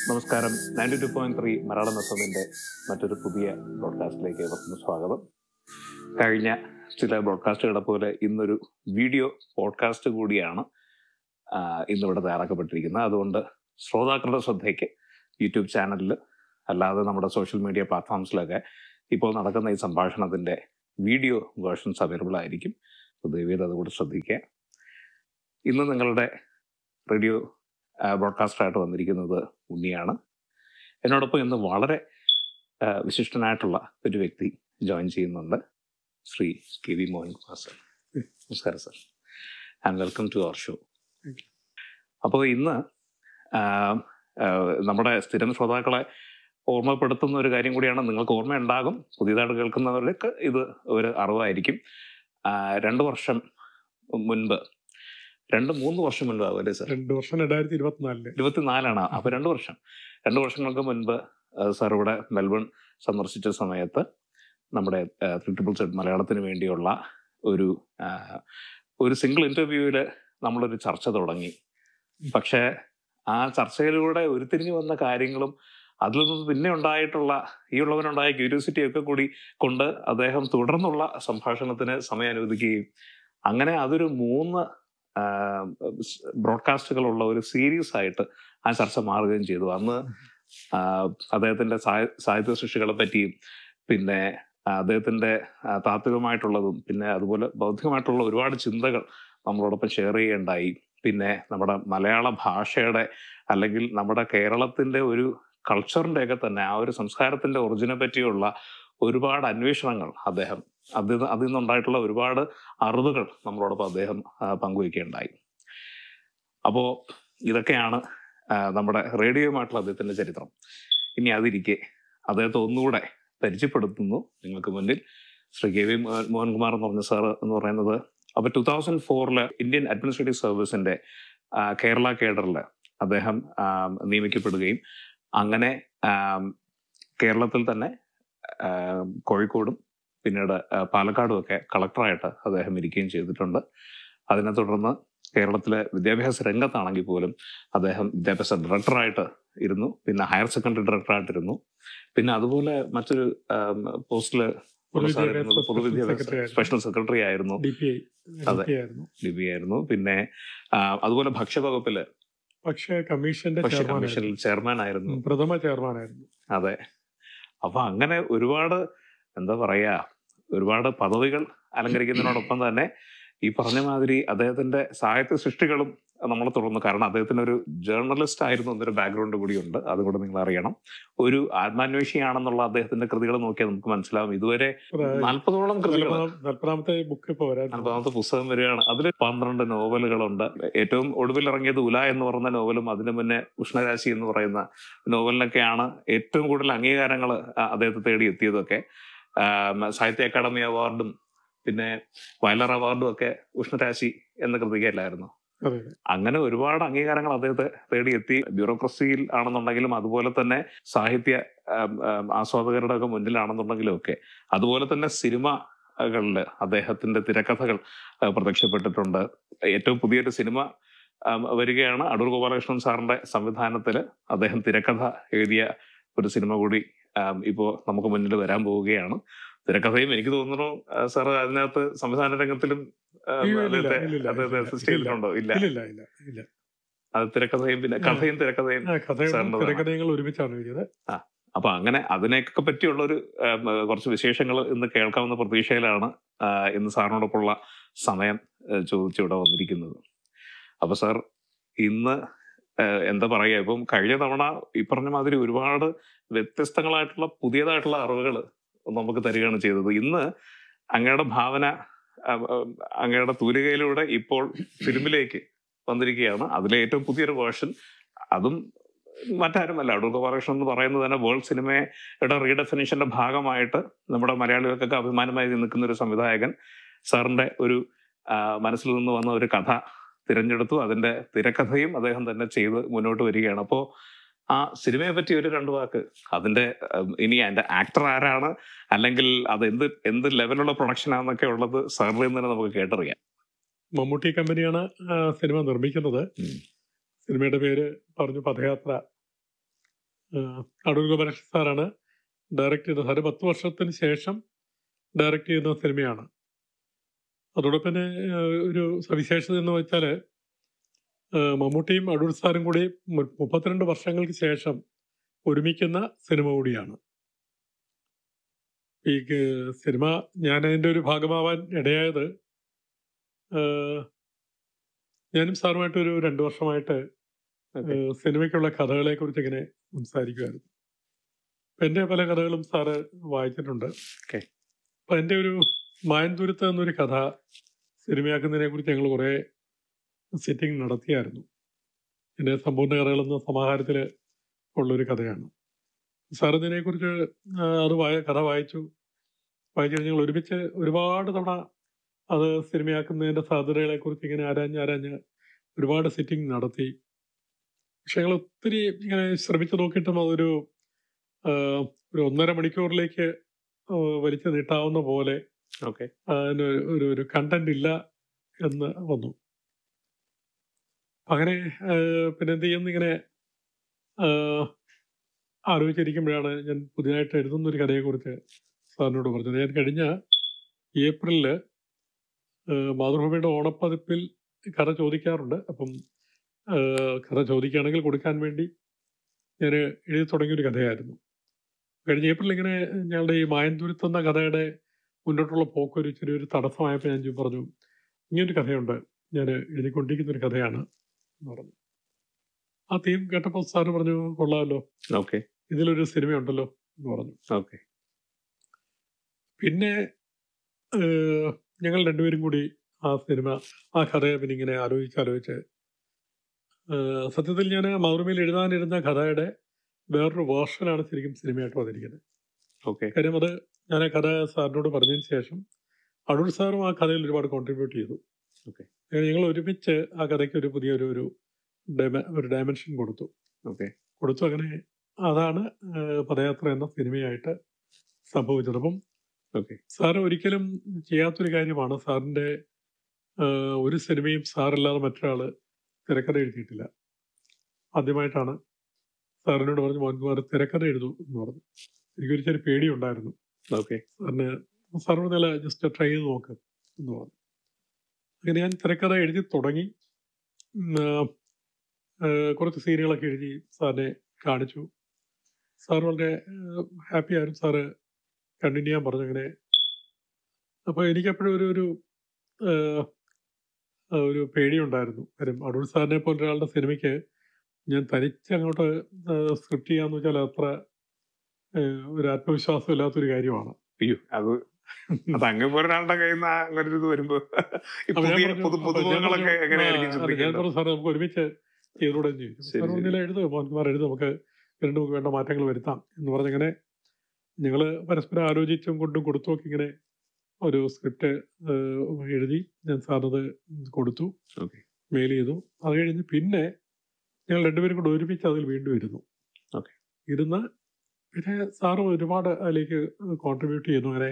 നമസ്കാരം ninety two point three Malayalam എഫമിന്റെ മറ്റൊരു പുതിയ ബ്രോഡ്കാസ്റ്റിലേക്ക് ഏവർക്കും സ്വാഗതം കഴിഞ്ഞ ചില ബ്രോഡ്കാസ്റ്റുകളെ പോലെ ഇന്നൊരു വീഡിയോ പോഡ്കാസ്റ്റ് കൂടിയാണ് ആ, ഇന്നിവിടെ തയ്യാറാക്കപ്പെട്ടിരിക്കുന്നത് അതുകൊണ്ട് ശ്രോതാക്കളുടെ ശ്രദ്ധയ്ക്ക് യൂട്യൂബ് ചാനലിൽ അല്ലാതെ നമ്മുടെ സോഷ്യൽ മീഡിയ പ്ലാറ്റ്ഫോംസിലൊക്കെ ഇപ്പോൾ നടക്കുന്ന ഈ സംഭാഷണത്തിന്റെ വീഡിയോ വേർഷൻസ് അവൈലബിൾ ആയിരിക്കും അപ്പോൾ ദയവേത് അതുകൂടി ശ്രദ്ധിക്കുക ഇന്ന് നിങ്ങളുടെ റേഡിയോ ബ്രോഡ്കാസ്റ്ററായിട്ട് വന്നിരിക്കുന്നത് ഉണ്ണിയാണ് എന്നോടൊപ്പം ഇന്ന് വളരെ ആ, വിശിഷ്ടനായിട്ടുള്ള ഒരു വ്യക്തി ജോയിൻ ചെയ്യുന്നുണ്ട് Shri K V Mohankumar sir നമസ്കാരം sir and welcome to our show അപ്പോൾ ഇന്ന് ആ, ആ, നമ്മുടെ സ്ഥിരം ശ്രോതാക്കളെ ഓർമ്മപ്പെടുത്തുന്ന ഒരു കാര്യം കൂടിയാണ് നിങ്ങൾക്ക് ഓർമ്മയുണ്ടാകും പുതിയതായിട്ട് കേൾക്കുന്നവർക്ക് ഇത് ഒരു അറിവായിരിക്കും ആ, രണ്ട് വർഷം മുൻപ് രണ്ട് മൂന്ന് വർഷം മുൻപ് അല്ലേ സർ രണ്ടു വർഷം രണ്ടായിരത്തി ഇരുപത്തിനാലില് ഇരുപത്തിനാലാണ് അപ്പൊ രണ്ടു വർഷം രണ്ടു വർഷങ്ങൾക്ക് മുൻപ് സാർ ഇവിടെ മെൽബൺ സന്ദർശിച്ച സമയത്ത് നമ്മുടെ ട്രിപ്പിൾ സെഡ് മലയാളത്തിന് വേണ്ടിയുള്ള ഒരു ആ, ഒരു സിംഗിൾ ഇന്റർവ്യൂവിൽ നമ്മളൊരു ചർച്ച തുടങ്ങി പക്ഷേ ആ ചർച്ചയിലൂടെ ഉരുത്തിരിഞ്ഞു വന്ന കാര്യങ്ങളും അതിൽ നിന്ന് പിന്നെ ഉണ്ടായിട്ടുള്ള ഈ ഉള്ളവനുണ്ടായ ക്യൂരിയോസിറ്റി ഒക്കെ കൂടി കൊണ്ട് അദ്ദേഹം തുടർന്നുള്ള സംഭാഷണത്തിന് സമയം അനുവദിക്കുകയും അങ്ങനെ അതൊരു മൂന്ന് ബ്രോഡ്കാസ്റ്റുകളുള്ള ഒരു സീരീസ് ആയിട്ട് ആ ചർച്ച മാറുകയും ചെയ്തു അന്ന് ആ, അദ്ദേഹത്തിന്റെ സാഹി- സാഹിത്യ സൃഷ്ടികളെ പറ്റിയും പിന്നെ ആ, അദ്ദേഹത്തിന്റെ ആ, താത്വികമായിട്ടുള്ളതും പിന്നെ അതുപോലെ ബൗദ്ധികമായിട്ടുള്ള ഒരുപാട് ചിന്തകൾ നമ്മളോടൊപ്പം ഷെയർ ചെയ്യുകയുണ്ടായി പിന്നെ നമ്മുടെ മലയാള ഭാഷയുടെ അല്ലെങ്കിൽ നമ്മുടെ കേരളത്തിന്റെ ഒരു കൾച്ചറിന്റെ ഒക്കെ തന്നെ ആ ഒരു സംസ്കാരത്തിന്റെ ഒറിജിനെ പറ്റിയുള്ള ഒരുപാട് അന്വേഷണങ്ങൾ അദ്ദേഹം അതിൽ നിന്ന് അതിൽ നിന്നുണ്ടായിട്ടുള്ള ഒരുപാട് അറിവുകൾ നമ്മളോടൊപ്പം അദ്ദേഹം ആ, പങ്കുവയ്ക്കുകയുണ്ടായി അപ്പോൾ ഇതൊക്കെയാണ് ആ, നമ്മുടെ റേഡിയോയുമായിട്ടുള്ള അദ്ദേഹത്തിന്റെ ചരിത്രം ഇനി അതിരിക്കെ അദ്ദേഹത്തെ ഒന്നുകൂടെ പരിചയപ്പെടുത്തുന്നു നിങ്ങൾക്ക് മുന്നിൽ ശ്രീ കെ വി മോഹൻ- മോഹൻകുമാർ എന്ന് പറഞ്ഞ സാർ എന്ന് പറയുന്നത് അപ്പൊ ടൂ തൗസൻഡ് ഫോറില് ഇന്ത്യൻ അഡ്മിനിസ്ട്രേറ്റീവ് സർവീസിന്റെ ആ, കേരള കേഡറിൽ അദ്ദേഹം ആ, നിയമിക്കപ്പെടുകയും അങ്ങനെ ആ, കേരളത്തിൽ തന്നെ ആ, കോഴിക്കോടും പിന്നീട് ആ, പാലക്കാടും ഒക്കെ കളക്ടറായിട്ട് അദ്ദേഹം ഇരിക്കുകയും ചെയ്തിട്ടുണ്ട് അതിനെ തുടർന്ന് കേരളത്തിലെ വിദ്യാഭ്യാസ രംഗത്താണെങ്കിൽ പോലും അദ്ദേഹം വിദ്യാഭ്യാസ ഡയറക്ടറായിട്ട് ഇരുന്നു പിന്നെ ഹയർ സെക്കൻഡറി ഡയറക്ടറായിട്ടിരുന്നു പിന്നെ അതുപോലെ മറ്റൊരു പോസ്റ്റില് പൊതുവിദ്യാഭ്യാസ പൊതുവിദ്യാഭ്യാസ സെക്രട്ടറി ആയിരുന്നു. സ്പെഷ്യൽ സെക്രട്ടറി ആയിരുന്നു ഡി പി ഐ അതെ. ആയിരുന്നു ലിബി ആയിരുന്നു പിന്നെ ആ, അതുപോലെ ഭക്ഷ്യവകുപ്പില് പക്ഷേ കമ്മീഷന്റെ ഭക്ഷ്യ ചെയർമാൻ കമ്മീഷനിൽ ചെയർമാൻ ആയിരുന്നു പ്രഥമ ചെയർമാൻ ആയിരുന്നു അതെ അപ്പൊ അങ്ങനെ ഒരുപാട് എന്താ പറയാ ഒരുപാട് പദവികൾ അലങ്കരിക്കുന്നതിനോടൊപ്പം തന്നെ ഈ പറഞ്ഞ മാതിരി അദ്ദേഹത്തിന്റെ സാഹിത്യ സൃഷ്ടികളും നമ്മളെ തുടർന്നു കാരണം അദ്ദേഹത്തിന് ഒരു ജേർണലിസ്റ്റ് ആയിരുന്നു എന്നൊരു ബാക്ക്ഗ്രൗണ്ട് കൂടിയുണ്ട് അതുകൊണ്ട് നിങ്ങൾ അറിയണം ഒരു ആത്മാന്വേഷിയാണെന്നുള്ള അദ്ദേഹത്തിന്റെ കൃതികൾ നോക്കിയാൽ നമുക്ക് മനസ്സിലാവും ഇതുവരെ നാൽപ്പതോളം കൃതികൾ നാൽപ്പതാം- നാൽപ്പതാമത്തെ ബുക്ക് ഇപ്പൊ വരാൻ നാൽപ്പതാമത്തെ പുസ്തകം വരികയാണ് അതിൽ പന്ത്രണ്ട് നോവലുകളുണ്ട് ഏറ്റവും ഒടുവിൽ ഇറങ്ങിയത് ഉല എന്ന് പറയുന്ന നോവലും അതിന് മുന്നേ ഉഷ്ണരാശി എന്ന് പറയുന്ന നോവലിനൊക്കെയാണ് ഏറ്റവും കൂടുതൽ അംഗീകാരങ്ങൾ അദ്ദേഹത്തെ തേടി എത്തിയതൊക്കെ ആം, സാഹിത്യ അക്കാദമി അവാർഡും പിന്നെ വയലർ അവാർഡും ഒക്കെ ഉഷ്ണരാശി എന്ന കൃതികയല്ലായിരുന്നു അതെ അങ്ങനെ ഒരുപാട് അംഗീകാരങ്ങൾ അദ്ദേഹത്തെ തേടിയെത്തി ബ്യൂറോക്രസിയിൽ ആണെന്നുണ്ടെങ്കിലും അതുപോലെ തന്നെ സാഹിത്യ ആം, ആം, ആസ്വാദകരുടെ ഒക്കെ മുന്നിലാണെന്നുണ്ടെങ്കിലും ഒക്കെ അതുപോലെ തന്നെ സിനിമകളിൽ അദ്ദേഹത്തിന്റെ തിരക്കഥകൾ ആ, പ്രത്യക്ഷപ്പെട്ടിട്ടുണ്ട് ഏറ്റവും പുതിയൊരു സിനിമ ആം, വരികയാണ് അടൂർ ഗോപാലകൃഷ്ണൻ സാറിന്റെ സംവിധാനത്തിൽ അദ്ദേഹം തിരക്കഥ എഴുതിയ ഒരു സിനിമ കൂടി ആം, ഇപ്പോ നമുക്ക് മുന്നിൽ വരാൻ പോവുകയാണ് തിരക്കഥയും എനിക്ക് തോന്നുന്നു ആ, സാർ അതിനകത്ത് സംവിധാന രംഗത്തിലും ആ, ഇല്ല, ഇല്ല, അദ്ദേഹത്തെ ഇല്ല, ഇല്ല, അദ്ദേഹത്തെ ഇല്ല, അസിസ്റ്റ് ചെയ്തിട്ടുണ്ടോ ഇല്ല ഇല്ല ഇല്ല ഇല്ല ഇല്ല അത് തിരക്കഥയും പിന്നെ കഥയും തിരക്കഥയും ആ, കഥകളും സാറിൻ്റെതാണ്. തിരക്കഥകൾ ഒരുമിച്ചാണ് എഴുതിയത് അപ്പൊ അങ്ങനെ അതിനെയൊക്കെ പറ്റിയുള്ള ഒരു ഉം, കുറച്ച് വിശേഷങ്ങൾ ഇന്ന് കേൾക്കാവുന്ന പ്രതീക്ഷയിലാണ് ആ, ഇന്ന് സാറിനോടൊപ്പമുള്ള സമയം ആ, ചോദിച്ചിവിടെ വന്നിരിക്കുന്നത് അപ്പൊ സാർ ഇന്ന് ആ, എന്താ പറയുക ഇപ്പം കഴിഞ്ഞ തവണ ഈ പറഞ്ഞ മാതിരി ഒരുപാട് വ്യത്യസ്തങ്ങളായിട്ടുള്ള പുതിയതായിട്ടുള്ള അറിവുകൾ നമുക്ക് തരികയാണ് ചെയ്തത് ഇന്ന് അങ്ങയുടെ ഭാവന ആ, ആ, അങ്ങയുടെ തൂലികയിലൂടെ ഇപ്പോൾ ഫിലിമിലേക്ക് വന്നിരിക്കുകയാണ് അതിലെ ഏറ്റവും പുതിയൊരു വേർഷൻ അതും മറ്റാരുമല്ല അടൂർ ഗോപാലകൃഷ്ണൻ എന്ന് പറയുന്നത് തന്നെ വേൾഡ് സിനിമയുടെ റീഡെഫിനിഷന്റെ ഭാഗമായിട്ട് നമ്മുടെ മലയാളികൾക്കൊക്കെ അഭിമാനമായി നിൽക്കുന്ന ഒരു സംവിധായകൻ സാറിന്റെ ഒരു ആ, മനസ്സിൽ നിന്ന് വന്ന ഒരു കഥ തിരഞ്ഞെടുത്തു അതിന്റെ തിരക്കഥയും അദ്ദേഹം തന്നെ ചെയ്ത് മുന്നോട്ട് വരികയാണ് അപ്പോ ആ സിനിമയെ പറ്റി ഒരു രണ്ട് വാക്ക് അതിന്റെ ഉം, ഇനി അതിന്റെ ആക്ടർ ആരാണ് അല്ലെങ്കിൽ അത് എന്ത് എന്ത് ലെവലുള്ള പ്രൊഡക്ഷൻ ആണെന്നൊക്കെ ഉള്ളത് സാറിൽ നിന്ന് തന്നെ നമുക്ക് കേട്ടറിയാം മമ്മൂട്ടി കമ്പനിയാണ് ആ, സിനിമ നിർമ്മിക്കുന്നത് ഉം. സിനിമയുടെ പേര് പറഞ്ഞു പദയാത്ര അടൂർ ഗോപാലകൃഷ്ണൻ സാറാണ് ഡയറക്റ്റ് ചെയ്തത് സാറ് പത്ത് വർഷത്തിന് ശേഷം ഡയറക്റ്റ് ചെയ്യുന്ന സിനിമയാണ് അതോടൊപ്പം തന്നെ ആ, ഒരു സവിശേഷത എന്ന് വെച്ചാൽ മമ്മൂട്ടിയും അടൂർ സാറും കൂടി മു- മുപ്പത്തിരണ്ട് വർഷങ്ങൾക്ക് ശേഷം ഒരുമിക്കുന്ന സിനിമ കൂടിയാണ് ഈ ക- സിനിമ ഞാൻ അതിൻ്റെ ഒരു ഭാഗമാവാൻ ഇടയായത് ആ, ഞാനും സാറുമായിട്ട് ഒരു രണ്ട് വർഷമായിട്ട് Okay. ഏഹ് സിനിമയ്ക്കുള്ള കഥകളെ കുറിച്ച് ഇങ്ങനെ സംസാരിക്കുമായിരുന്നു അപ്പൊ എൻ്റെ പല കഥകളും സാറ് വായിച്ചിട്ടുണ്ട് Okay. അപ്പൊ എൻ്റെ ഒരു മായൻതുരുത്ത് എന്നൊരു കഥ സിനിമയാക്കുന്നതിനെ കുറിച്ച് ഞങ്ങൾ കുറേ സിറ്റിംഗ് നടത്തിയായിരുന്നു എൻ്റെ സമ്പൂർണ്ണ കഥകൾ എന്ന സമാഹാരത്തിൽ ഉള്ളൊരു കഥയാണ് സാർ ഇതിനെക്കുറിച്ച് ആ, അത് വായ കഥ വായിച്ചു വായിച്ചു കഴിഞ്ഞ് ഞങ്ങൾ ഒരുമിച്ച് ഒരുപാട് തവണ അത് സിനിമയാക്കുന്നതിൻ്റെ സാധ്യതകളെ കുറിച്ച് ഇങ്ങനെ ആരാഞ്ഞ് ആരാഞ്ഞ് ഒരുപാട് സിറ്റിംഗ് നടത്തി പക്ഷെ ഞങ്ങൾ ഒത്തിരി ഇങ്ങനെ ശ്രമിച്ചു നോക്കിയിട്ടും അതൊരു ആ, ഒരു ഒന്നര മണിക്കൂറിലേക്ക് ആ, വലിച്ചു നീട്ടാവുന്ന പോലെ ഓക്കെ അതിന് ഒരു ഒരു കണ്ടന്റ് ഇല്ല എന്ന് വന്നു അങ്ങനെ ആ, പിന്നെ എന്ത് ചെയ്യുന്നു ഇങ്ങനെ ആ, ആലോചിച്ചിരിക്കുമ്പോഴാണ് ഞാൻ പുതിയതായിട്ട് എഴുതുന്ന ഒരു കഥയെക്കുറിച്ച് സാറിനോട് പറഞ്ഞത് ഞാൻ കഴിഞ്ഞ ഏപ്രിലില് ആ, മാതൃഭൂമിയുടെ ഓണപ്പതിപ്പിൽ കഥ ചോദിക്കാറുണ്ട് അപ്പം ആ, കഥ ചോദിക്കുകയാണെങ്കിൽ കൊടുക്കാൻ വേണ്ടി ഞാൻ എഴുതി തുടങ്ങിയൊരു കഥയായിരുന്നു കഴിഞ്ഞ ഏപ്രിൽ ഇങ്ങനെ ഞങ്ങളുടെ ഈ മായൻതുരുത്ത് എന്ന കഥയുടെ മുന്നോട്ടുള്ള പോക്കൊരു ചെറിയൊരു തടസ്സമായപ്പോൾ ഞാൻ ചോ- പറഞ്ഞു ഇങ്ങനൊരു കഥയുണ്ട് ഞാൻ എഴുതിക്കൊണ്ടിരിക്കുന്ന ഒരു കഥയാണ് എന്ന് പറഞ്ഞു ആ തീം കേട്ടപ്പോൾ സാറ് പറഞ്ഞു കൊള്ളാമല്ലോ ഓക്കെ ഇതിലൊരു സിനിമയുണ്ടല്ലോ എന്ന് പറഞ്ഞു ഓക്കെ പിന്നെ ഏഹ്, ഞങ്ങൾ രണ്ടുപേരും കൂടി ആ സിനിമ ആ കഥയെ പിന്നെ ഇങ്ങനെ ആലോചിച്ച് ആലോചിച്ച് ഏഹ്, സത്യത്തിൽ ഞാൻ മാതൃമയിൽ എഴുതാനിരുന്ന കഥയുടെ വേറൊരു വേർഷനാണ് ശരിക്കും സിനിമയായിട്ട് വന്നിരിക്കുന്നത് ഓക്കെ കാര്യം അത് ഞാൻ ആ കഥ സാറിനോട് പറഞ്ഞതിന് ശേഷം അടൂർ സാറും ആ കഥയിൽ ഒരുപാട് കോൺട്രിബ്യൂട്ട് ചെയ്തു Okay. അങ്ങനെ ഞങ്ങൾ ഒരുമിച്ച് ആ കഥയ്ക്ക് ഒരു പുതിയൊരു ഒരു ഡൈമ- ഒരു ഡയമെൻഷൻ കൊടുത്തു ഓക്കെ കൊടുത്തു അങ്ങനെ അതാണ് ഏഹ്, പദയാത്ര എന്ന സിനിമയായിട്ട് സംഭവിച്ചത് അപ്പം ഓക്കെ സാറ് ഒരിക്കലും ചെയ്യാത്തൊരു കാര്യമാണ് സാറിന്റെ ഏഹ്, ഒരു സിനിമയും സാറല്ലാതെ മറ്റൊരാള് തിരക്കഥ എഴുതിയിട്ടില്ല ആദ്യമായിട്ടാണ് സാറിനോട് പറഞ്ഞു മോഹൻകുമാർ തിരക്കഥ എഴുതൂ എന്ന് പറഞ്ഞു എനിക്കൊരു ചെറിയ പേടിയുണ്ടായിരുന്നു ഓക്കെ സാറിന് സാർ പറഞ്ഞാൽ ജസ്റ്റ് ട്രൈ ചെയ്ത് നോക്ക് എന്ന് പറഞ്ഞു അങ്ങനെ ഞാൻ തിരക്കഥ എഴുതി തുടങ്ങി ഉം, ആ, ആ, കുറച്ച് സീനുകളൊക്കെ എഴുതി സാറിനെ കാണിച്ചു സാർ വളരെ ഹാപ്പി ആയിരുന്നു സാറ് കണ്ടിന്യൂ ചെയ്യാൻ പറഞ്ഞു അങ്ങനെ അപ്പോൾ എനിക്കെപ്പോഴും ഒരു ഒരു ആ, ആ, ഒരു പേടിയുണ്ടായിരുന്നു കാര്യം അടൂർ സാറിനെ പോലെ ഒരാളുടെ സിനിമയ്ക്ക് ഞാൻ തനിച്ച് അങ്ങോട്ട് സ്ക്രിപ്റ്റ് ചെയ്യാന്ന് വെച്ചാൽ അത്ര ആ, ഒരു ആത്മവിശ്വാസം ഇല്ലാത്തൊരു കാര്യമാണ് അയ്യോ അത് അത് അങ്ങ് ഒരാളുടെ കയ്യിൽ നിന്ന് അങ്ങനെ ഒരു ഇത് വരുമ്പോ ഈ അപ്പൊ ഞാൻ പുതിയ പറഞ്ഞു, പുതു അപ്പൊ ഞാൻ പുതുമുഖങ്ങളൊക്കെ പറഞ്ഞു, എങ്ങനെയായിരിക്കും ആ, അല്ല, ഞാൻ ചിന്തിക്കേണ്ടത് പറഞ്ഞു സാറേ നമുക്ക് ഒരുമിച്ച് ചെയ്തുകൂടെ എന്ന് ചോദിച്ചു ശരി, സാർ ശരി. ഒന്നില്ല എഴുതുക മോഹൻകുമാർ എഴുതുക നമുക്ക് രണ്ട് നമുക്ക് വേണ്ട മാറ്റങ്ങൾ വരുത്താം എന്ന് പറഞ്ഞങ്ങനെ ഞങ്ങൾ പരസ്പരം ആലോചിച്ചും കൊണ്ടും കൊടുത്തും ഒക്കെ ഇങ്ങനെ ഒരു സ്ക്രിപ്റ്റ് എഴുതി ഞാൻ സാറിനത് കൊടുത്തു Okay. മെയിൽ ചെയ്തു അത് കഴിഞ്ഞ് പിന്നെ ഞങ്ങൾ രണ്ടുപേരും കൂടെ ഒരുമിച്ച് അതിൽ വീണ്ടും ഇരുന്നു Okay. ഇരുന്ന് പിന്നെ സാറ് ഒരുപാട് അതിലേക്ക് കോൺട്രിബ്യൂട്ട് ചെയ്യുന്നു അങ്ങനെ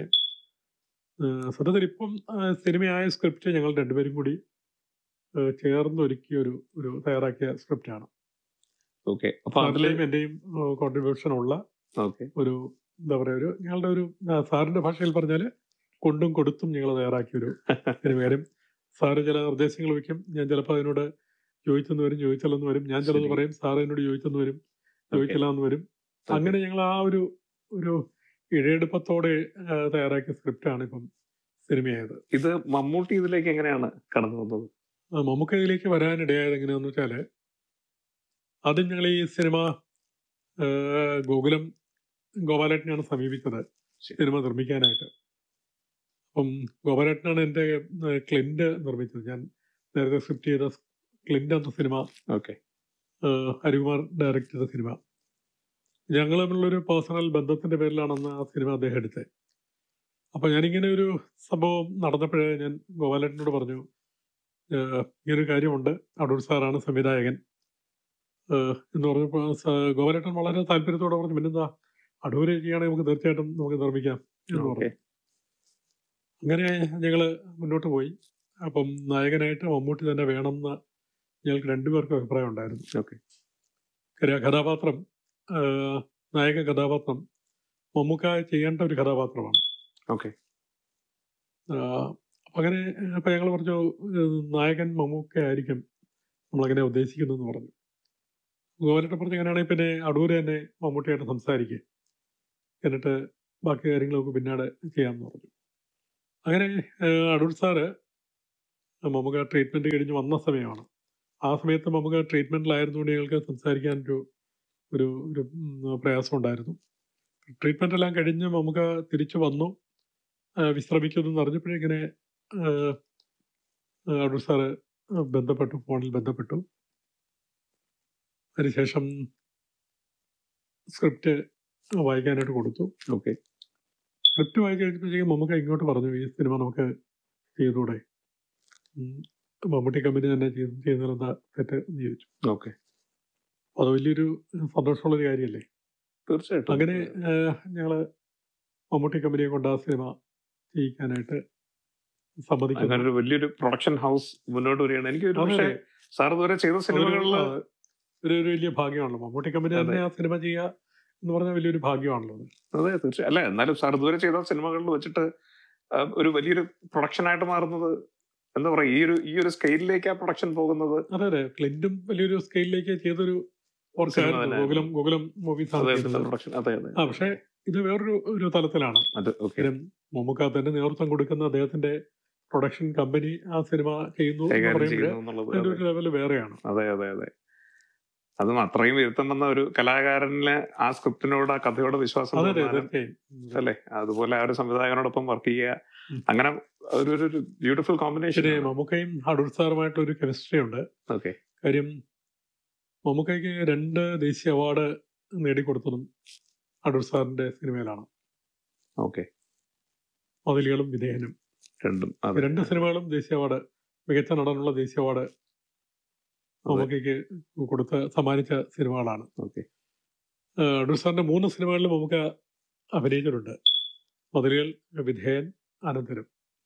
ഏഹ് സത്യത്തിൽ ഇപ്പം ഏഹ് സിനിമയായ സ്ക്രിപ്റ്റ് ഞങ്ങൾ രണ്ടുപേരും കൂടി ഏഹ് ചേർന്ന് ഒരുക്കിയ ഒരു ഒരു തയ്യാറാക്കിയ സ്ക്രിപ്റ്റാണ് ഓക്കെ അപ്പൊ അതില് സാറിന്റെയും എന്റെയും കോൺട്രിബ്യൂഷൻ ഉള്ള ഓക്കെ ഒരു എന്താ പറയാ ഒരു ഞങ്ങളുടെ ഒരു ആ, സാറിന്റെ ഭാഷയിൽ പറഞ്ഞാൽ കൊണ്ടും കൊടുത്തും ഞങ്ങൾ തയ്യാറാക്കിയ ഒരു സിനിമ കാര്യം സാറ് ചില നിർദ്ദേശങ്ങൾ വയ്ക്കും ഞാൻ ചിലപ്പോൾ അതിനോട് ചോദിച്ചെന്ന് വരും ചോദിച്ചല്ലെന്ന് വരും ഞാൻ ചിലത് ശരി. പറയും സാറ് എന്നോട് ചോദിച്ചെന്ന് വരും ചോദിച്ചില്ല എന്ന് വരും അങ്ങനെ ഞങ്ങൾ ആ ഒരു ഒരു ഇഴയെടുപ്പത്തോടെ ആ, തയ്യാറാക്കിയ സ്ക്രിപ്റ്റാണ് ഇപ്പം സിനിമയായത് ഇത് മമ്മൂട്ടി ഇതിലേക്ക് എങ്ങനെയാണ് കടന്നു വന്നത് ആ, മമ്മൂക്ക ഇതിലേക്ക് വരാനിടയായത് എങ്ങനെയാന്ന് വെച്ചാല് ആദ്യം ഞങ്ങൾ ഈ സിനിമ ആ, ഗോകുലം ഗോപാലേട്ടനെയാണ് സമീപിച്ചത് ശരി. സിനിമ നിർമ്മിക്കാനായിട്ട് അപ്പം ഗോപാലേട്ടനാണ് എൻ്റെ ആ, ക്ലിന്റ് നിർമ്മിച്ചത് ഞാൻ നേരത്തെ സ്ക്രിപ്റ്റ് ചെയ്ത ക്ലിന്റ് എന്ന സിനിമ ഓക്കെ ആ, ഹരികുമാർ ഡയറക്റ്റ് ചെയ്ത സിനിമ ഞങ്ങൾ തമ്മിലുള്ളൊരു പേഴ്സണൽ ബന്ധത്തിന്റെ പേരിലാണ് അന്ന് ആ സിനിമ അദ്ദേഹം എടുത്തത് അപ്പൊ ഞാനിങ്ങനെ ഒരു സംഭവം നടന്നപ്പോഴേ ഞാൻ ഗോപാലേട്ടനോട് പറഞ്ഞു "ഏഹ്, ഇങ്ങനൊരു കാര്യമുണ്ട് അടൂർ സാറാണ് സംവിധായകൻ ഏഹ്, എന്ന് പറഞ്ഞപ്പോൾ സ- ഗോപാലേട്ടൻ വളരെ താല്പര്യത്തോടെ പറഞ്ഞു പിന്നെന്താ അടൂര് ചെയ്യുകയാണെങ്കിൽ നമുക്ക് തീർച്ചയായിട്ടും നമുക്ക് നിർമ്മിക്കാം എന്ന് ഓക്കെ പറഞ്ഞു അങ്ങനെ ഞങ്ങൾ മുന്നോട്ട് പോയി അപ്പം നായകനായിട്ട് മമ്മൂട്ടി തന്നെ വേണമെന്ന് ഞങ്ങൾക്ക് രണ്ടുപേർക്കും അഭിപ്രായം ഉണ്ടായിരുന്നു ഓക്കെ കാര്യം ആ കഥാപാത്രം ആ, നായക കഥാപാത്രം മമ്മൂക്ക ചെയ്യേണ്ട ഒരു കഥാപാത്രമാണ് ഓക്കെ ആ, അപ്പൊ അങ്ങനെ അപ്പൊ ഞങ്ങൾ പറഞ്ഞു ഏഹ്, നായകൻ മമ്മൂക്ക ആയിരിക്കും നമ്മളങ്ങനെ ഉദ്ദേശിക്കുന്നതെന്ന് പറഞ്ഞു ഗോവനത്തെ പറഞ്ഞ് അങ്ങനെയാണെങ്കിൽ പിന്നെ അടൂര് തന്നെ മമ്മൂട്ടിയായിട്ട് സംസാരിക്കുക എന്നിട്ട് ബാക്കി കാര്യങ്ങളൊക്കെ പിന്നാടെ ചെയ്യാമെന്ന് പറഞ്ഞു അങ്ങനെ ഏഹ്, അടൂർ സാറ് മമ്മൂക്ക ട്രീറ്റ്മെന്റ് കഴിഞ്ഞ് വന്ന സമയമാണ് ആ സമയത്ത് മമ്മൂക്ക ട്രീറ്റ്മെന്റിലായിരുന്നുകൊണ്ട് ഞങ്ങൾക്ക് സംസാരിക്കാൻ ഒരു ഒരു ഒരു ഉം, പ്രയാസം ഉണ്ടായിരുന്നു ട്രീറ്റ്മെന്റ് എല്ലാം കഴിഞ്ഞ് മമ്മൂക്ക തിരിച്ചു വന്നു ആ, വിശ്രമിക്കുന്നു എന്ന് അറിഞ്ഞപ്പോഴേ ഇങ്ങനെ ആ, ആ, അടൂർ സാറ് ബന്ധപ്പെട്ടു ഫോണിൽ ബന്ധപ്പെട്ടു അതിനുശേഷം സ്ക്രിപ്റ്റ് വായിക്കാനായിട്ട് കൊടുത്തു ഓക്കെ സ്ക്രിപ്റ്റ് വായിച്ചു കഴിഞ്ഞപ്പോഴത്തേക്കും നമുക്ക് ഇങ്ങോട്ട് പറഞ്ഞു ഈ സിനിമ നമുക്ക് ചെയ്തൂടെ ഉം, മമ്മൂട്ടി കമ്പനി തന്നെ ചെയ്ത് ചെയ്യുന്നതെന്താ തെറ്റ് എന്ന് ചോദിച്ചു ഓക്കെ അത് വലിയൊരു സന്തോഷമുള്ളൊരു കാര്യമല്ലേ തീർച്ചയായിട്ടും അങ്ങനെ ഏഹ്, ഞങ്ങള് മമ്മൂട്ടി കമ്പനിയെ കൊണ്ട് ആ സിനിമ ചെയ്യിക്കാനായിട്ട് സമ്മതിക്കുന്നു അങ്ങനെ ഒരു വലിയൊരു പ്രൊഡക്ഷൻ ഹൗസ് മുന്നോട്ട് വരികയാണ് എനിക്ക് ഒരു അതെ, പക്ഷേ സാർ ഇതുവരെ ചെയ്ത സിനിമകളിൽ ഒരു, ആ, ഒരു ഒരു വലിയ ഭാഗ്യമാണല്ലോ മമ്മൂട്ടി കമ്പനി അതെ. തന്നെ ആ സിനിമ ചെയ്യുക എന്ന് പറഞ്ഞാൽ വലിയൊരു ഭാഗ്യമാണല്ലോ അത്. അതെ തീർച്ചയായും അല്ല എന്നാലും സാർ ഇതുവരെ ചെയ്ത സിനിമകളിൽ വെച്ചിട്ട് ആ, ഒരു വലിയൊരു പ്രൊഡക്ഷൻ ആയിട്ട് മാറുന്നത് എന്താ പറയാ ഈ ഒരു ഈ ഒരു സ്കെയിലിലേക്ക് ആ പ്രൊഡക്ഷൻ പോകുന്നത് അതെ അതെ ക്ലിന്റും വലിയൊരു സ്കെയിലിലേക്ക് ചെയ്തൊരു സിനിമ ഓർക്കായിരുന്നു തന്നെ. ഗോകുലം ഗോകുലം മൂവീസ് ആണ് അദ്ദേഹത്തിന്റെ ചെയ്തത്. പ്രൊഡക്ഷൻ അതെ അതെ ആ പക്ഷെ ഇത് വേറൊരു ഒരു തലത്തിലാണ് അത് ഓക്കെ കാര്യം മമ്മൂക്ക തന്നെ നേതൃത്വം കൊടുക്കുന്ന അദ്ദേഹത്തിന്റെ പ്രൊഡക്ഷൻ കമ്പനി ആ സിനിമ ചെയ്യുന്നു എന്ന് കൈകാര്യം പറയുമ്പോൾ ചെയ്യുന്നു എന്നുള്ളത് അതിന്റെ അതെ. ഒരു ലെവൽ വേറെയാണ് അതെ അതെ അതെ അതും അത്രയും ഇരുത്തം വന്ന ഒരു കലാകാരന് ആ സ്ക്രിപ്റ്റിനോട് ആ കഥയോട് വിശ്വാസം അതെ അതെ തോന്നാനും, തീർച്ചയായും അല്ലേ അതുപോലെ ആ ഒരു സംവിധായകനോടൊപ്പം വർക്ക് ചെയ്യുക ഉം. അങ്ങനെ ഒരു ഒരു ബ്യൂട്ടിഫുൾ കോമ്പിനേഷൻ പിന്നെ മമ്മൂക്കയും അടൂർ സാറുമായിട്ട് ഒരു കെമിസ്ട്രി ഉണ്ട് ഓക്കെ കാര്യം മമ്മൂക്കയ്ക്ക് രണ്ട് ദേശീയ അവാർഡ് നേടിക്കൊടുത്തതും അടൂർ സാറിന്റെ സിനിമയിലാണ് ഓക്കെ മതിലുകളും വിധേയനും രണ്ടും അതെ രണ്ട് സിനിമകളും ദേശീയ അവാർഡ് മികച്ച നടനുള്ള ദേശീയ അവാർഡ് മമ്മൂക്കയ്ക്ക് കൊടുത്ത് സമ്മാനിച്ച സിനിമകളാണ് ഓക്കെ ഏഹ് അടൂർ സാറിന്റെ മൂന്ന് സിനിമകളിലും മമ്മൂക്ക അഭിനയിച്ചിട്ടുണ്ട് മതിലുകൾ വിധേയൻ അനന്തരം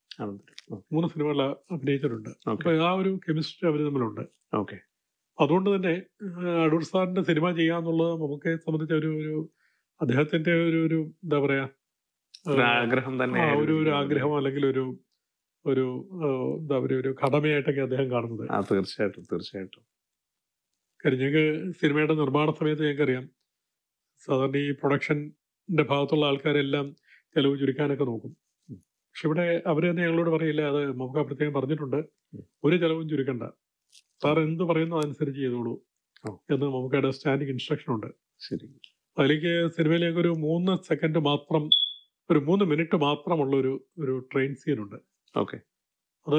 മൂന്ന് സിനിമകളിൽ അഭിനയിച്ചിട്ടുണ്ട് ഓക്കെ അപ്പൊ ആ ഒരു കെമിസ്ട്രി അവർ തമ്മിലുണ്ട് ഓക്കെ അതുകൊണ്ട് തന്നെ ഏഹ് അടൂർ സാറിന്റെ സിനിമ ചെയ്യാന്നുള്ളത് നമുക്ക് സംബന്ധിച്ച ഒരു ഒരു അദ്ദേഹത്തിന്റെ ഒരു ഒരു എന്താ പറയാ ഒരു ഏഹ് ആഗ്രഹം തന്നെ ആ, ഒരു ഒരു ആഗ്രഹം അല്ലെങ്കിൽ ഒരു ഒരു ഏഹ് എന്താ പറയുക ഒരു കടമയായിട്ടൊക്കെ അദ്ദേഹം കാണുന്നത് ആ തീർച്ചയായിട്ടും തീർച്ചയായിട്ടും കാര്യം ഞങ്ങൾക്ക് സിനിമയുടെ നിർമ്മാണ സമയത്ത് ഞങ്ങൾക്കറിയാം സാധാരണ ഈ പ്രൊഡക്ഷന്റെ ഭാഗത്തുള്ള ആൾക്കാരെല്ലാം ചെലവ് ചുരുക്കാനൊക്കെ നോക്കും ഉം. പക്ഷെ ഇവിടെ അവർ തന്നെ ഞങ്ങളോട് പറയില്ല അത് നമുക്ക് പ്രത്യേകം പറഞ്ഞിട്ടുണ്ട് ഉം. ഒരു ചെലവും ചുരുക്കണ്ട സാർ എന്ത് പറയുന്നു അതനുസരിച്ച് ചെയ്തോളൂ ഓ. എന്ന് നമുക്കവിടെ സ്റ്റാൻഡിങ് ഇൻസ്ട്രക്ഷൻ ഉണ്ട് ശരി അതിലേക്ക് സിനിമയിലേക്ക് ഒരു മൂന്ന് സെക്കൻഡ് മാത്രം ഒരു മൂന്ന് മിനിറ്റ് മാത്രമുള്ള ഒരു ഒരു ട്രെയിൻ സീൻ ഉണ്ട് ഓക്കെ അത്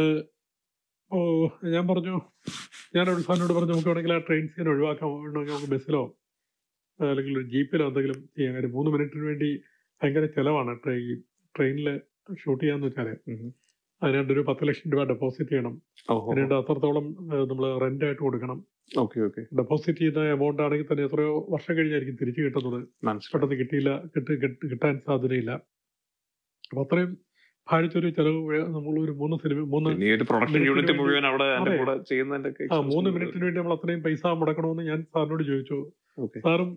ഓ ഞാൻ പറഞ്ഞു ഞാൻ ഒരു സാറിനോട് പറഞ്ഞു നമുക്ക് വേണമെങ്കിൽ ആ ട്രെയിൻ സീൻ ഒഴിവാക്കാൻ വേണമെങ്കിൽ നമുക്ക് ബസ്സിലോ അല്ലെങ്കിൽ ഒരു ജീപ്പിലോ എന്തെങ്കിലും ചെയ്യാൻ കാര്യം മൂന്ന് മിനിറ്റിന് വേണ്ടി ഭയങ്കര ചിലവാണ് ട്രെയിൻ ട്രെയിനിൽ ഷൂട്ട് ചെയ്യാന്ന് വെച്ചാൽ അതിനായിട്ട് ഒരു പത്ത് ലക്ഷം രൂപ ഡെപ്പോസിറ്റ് ചെയ്യണം ഓഹോ അതിനായിട്ട് അത്രത്തോളം നമ്മൾ റെന്റ് ആയിട്ട് കൊടുക്കണം ഓക്കെ ഓക്കെ ഡെപ്പോസിറ്റ് ചെയ്യുന്ന എമൗണ്ട് ആണെങ്കിൽ തന്നെ എത്രയോ വർഷം കഴിഞ്ഞായിരിക്കും തിരിച്ചു കിട്ടുന്നത് മനസ്സിലായി പെട്ടെന്ന് കിട്ടിയില്ല കിട്ടി കിട്ടി- കിട്ടാൻ സാധ്യതയില്ല അപ്പൊ അത്രയും ഭാരിച്ചൊരു ചെലവ് വേ- നമ്മൾ ഒരു മൂന്ന് സിനിമ മൂന്ന് പിന്നെ ഈ ഒരു പ്രൊഡക്ഷൻ മിനിറ്റിന് യൂണിറ്റ് വേണ്ടി- മുഴുവൻ അവിടെ അതിന്റെ അതെ. കൂടെ ചെയ്യുന്നതിന്റെ ഒക്കെ ആ മൂന്ന് expense മിനിറ്റിന് വേണ്ടി നമ്മൾ അത്രയും പൈസ മുടക്കണമെന്ന് ഞാൻ സാറിനോട് ചോദിച്ചു ഓക്കെ സാറും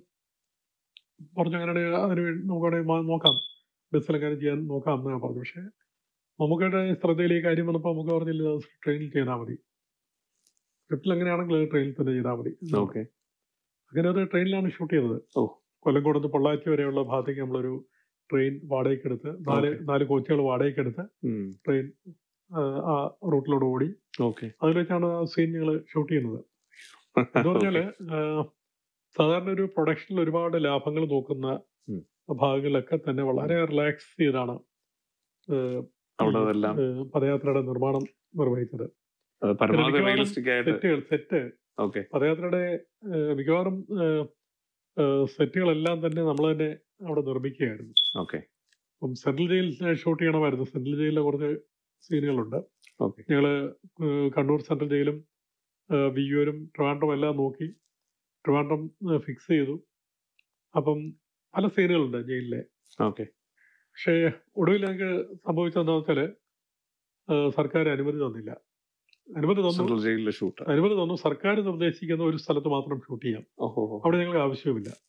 പറഞ്ഞു അങ്ങനെ അതിന് വേണ്ടി നമുക്ക് വേണമെങ്കിൽ മാ- നോക്കാം ബസ്സിലെങ്ങനെ ചെയ്യാൻ നോക്കാം എന്ന് ഞാൻ പറഞ്ഞു പക്ഷേ നമുക്കവിടെ ശ്രദ്ധയിൽ ഈ കാര്യം വന്നപ്പോൾ നമുക്ക് പറഞ്ഞില്ല അത് ട്രെയിനിൽ ചെയ്താൽ മതി സ്ക്രിപ്റ്റിൽ അങ്ങനെയാണെങ്കിൽ അത് ട്രെയിനിൽ തന്നെ ചെയ്താൽ മതി ഓക്കെ അങ്ങനെ അത് ട്രെയിനിലാണ് ഷൂട്ട് ചെയ്തത് ഓ. കൊല്ലംകോട് നിന്ന് പൊള്ളാച്ചി വരെയുള്ള ഭാഗത്തേക്ക് നമ്മളൊരു ട്രെയിൻ വാടകയ്ക്കെടുത്ത് നാല് Okay. നാല് കോച്ചുകൾ വാടകയ്ക്കെടുത്ത് ട്രെയിൻ ആ റൂട്ടിലൂടെ ഓടി ഓക്കെ അതിൽ വെച്ചാണ് ആ സീൻ ഞങ്ങൾ ഷൂട്ട് ചെയ്യുന്നത് എന്ന് പറഞ്ഞാല് ആഹ്, സാധാരണ ഒരു പ്രൊഡക്ഷനിൽ ഒരുപാട് ലാഭങ്ങൾ നോക്കുന്ന ഉം. ഭാഗങ്ങളിലൊക്കെ തന്നെ വളരെ റിലാക്സ് ചെയ്താണ് ആഹ്, അവിടെ ഈ, അതെല്ലാം ആഹ്, പദയാത്രയുടെ നിർമ്മാണം നിർവഹിച്ചത് അത് പരമാവധി മിക്കവാറും റിയലിസ്റ്റിക് ആയിട്ട് സെറ്റുകൾ സെറ്റ് ഓക്കെ പദയാത്രയുടെ ആഹ്, മിക്കവാറും ആഹ്, ആഹ്, സെറ്റുകളെല്ലാം തന്നെ നമ്മൾ തന്നെ അവിടെ നിർമ്മിക്കുകയായിരുന്നു ഓക്കെ അപ്പം സെൻട്രൽ ജയിൽ ഷൂട്ട് ചെയ്യണമായിരുന്നു സെൻട്രൽ ജയിലിലെ കുറച്ച് സീനുകളുണ്ട് ഓക്കെ ഞങ്ങള് ഏഹ് കണ്ണൂർ സെൻട്രൽ ജയിലും ഏഹ് വിയ്യൂരും ട്രിവാൻഡ്രം എല്ലാം നോക്കി ട്രിവാൻഡ്രം ഫിക്സ് ചെയ്തു അപ്പം പല സീനുകളുണ്ട് ജയിലിലെ ഓക്കെ പക്ഷേ ഒടുവിൽ ഞങ്ങൾക്ക് സംഭവിച്ചതെന്താ വെച്ചാല് ഏഹ് സർക്കാർ അനുമതി തന്നില്ല അനുമതി തന്നു സെൻട്രൽ ജയിലിലെ ഷൂട്ട് അനുമതി തന്നു സർക്കാർ നിർദ്ദേശിക്കുന്ന ഒരു സ്ഥലത്ത് മാത്രം ഷൂട്ട് ചെയ്യാം ഓഹോ അവിടെ ഞങ്ങൾക്ക് ആവശ്യവുമില്ല ഓ.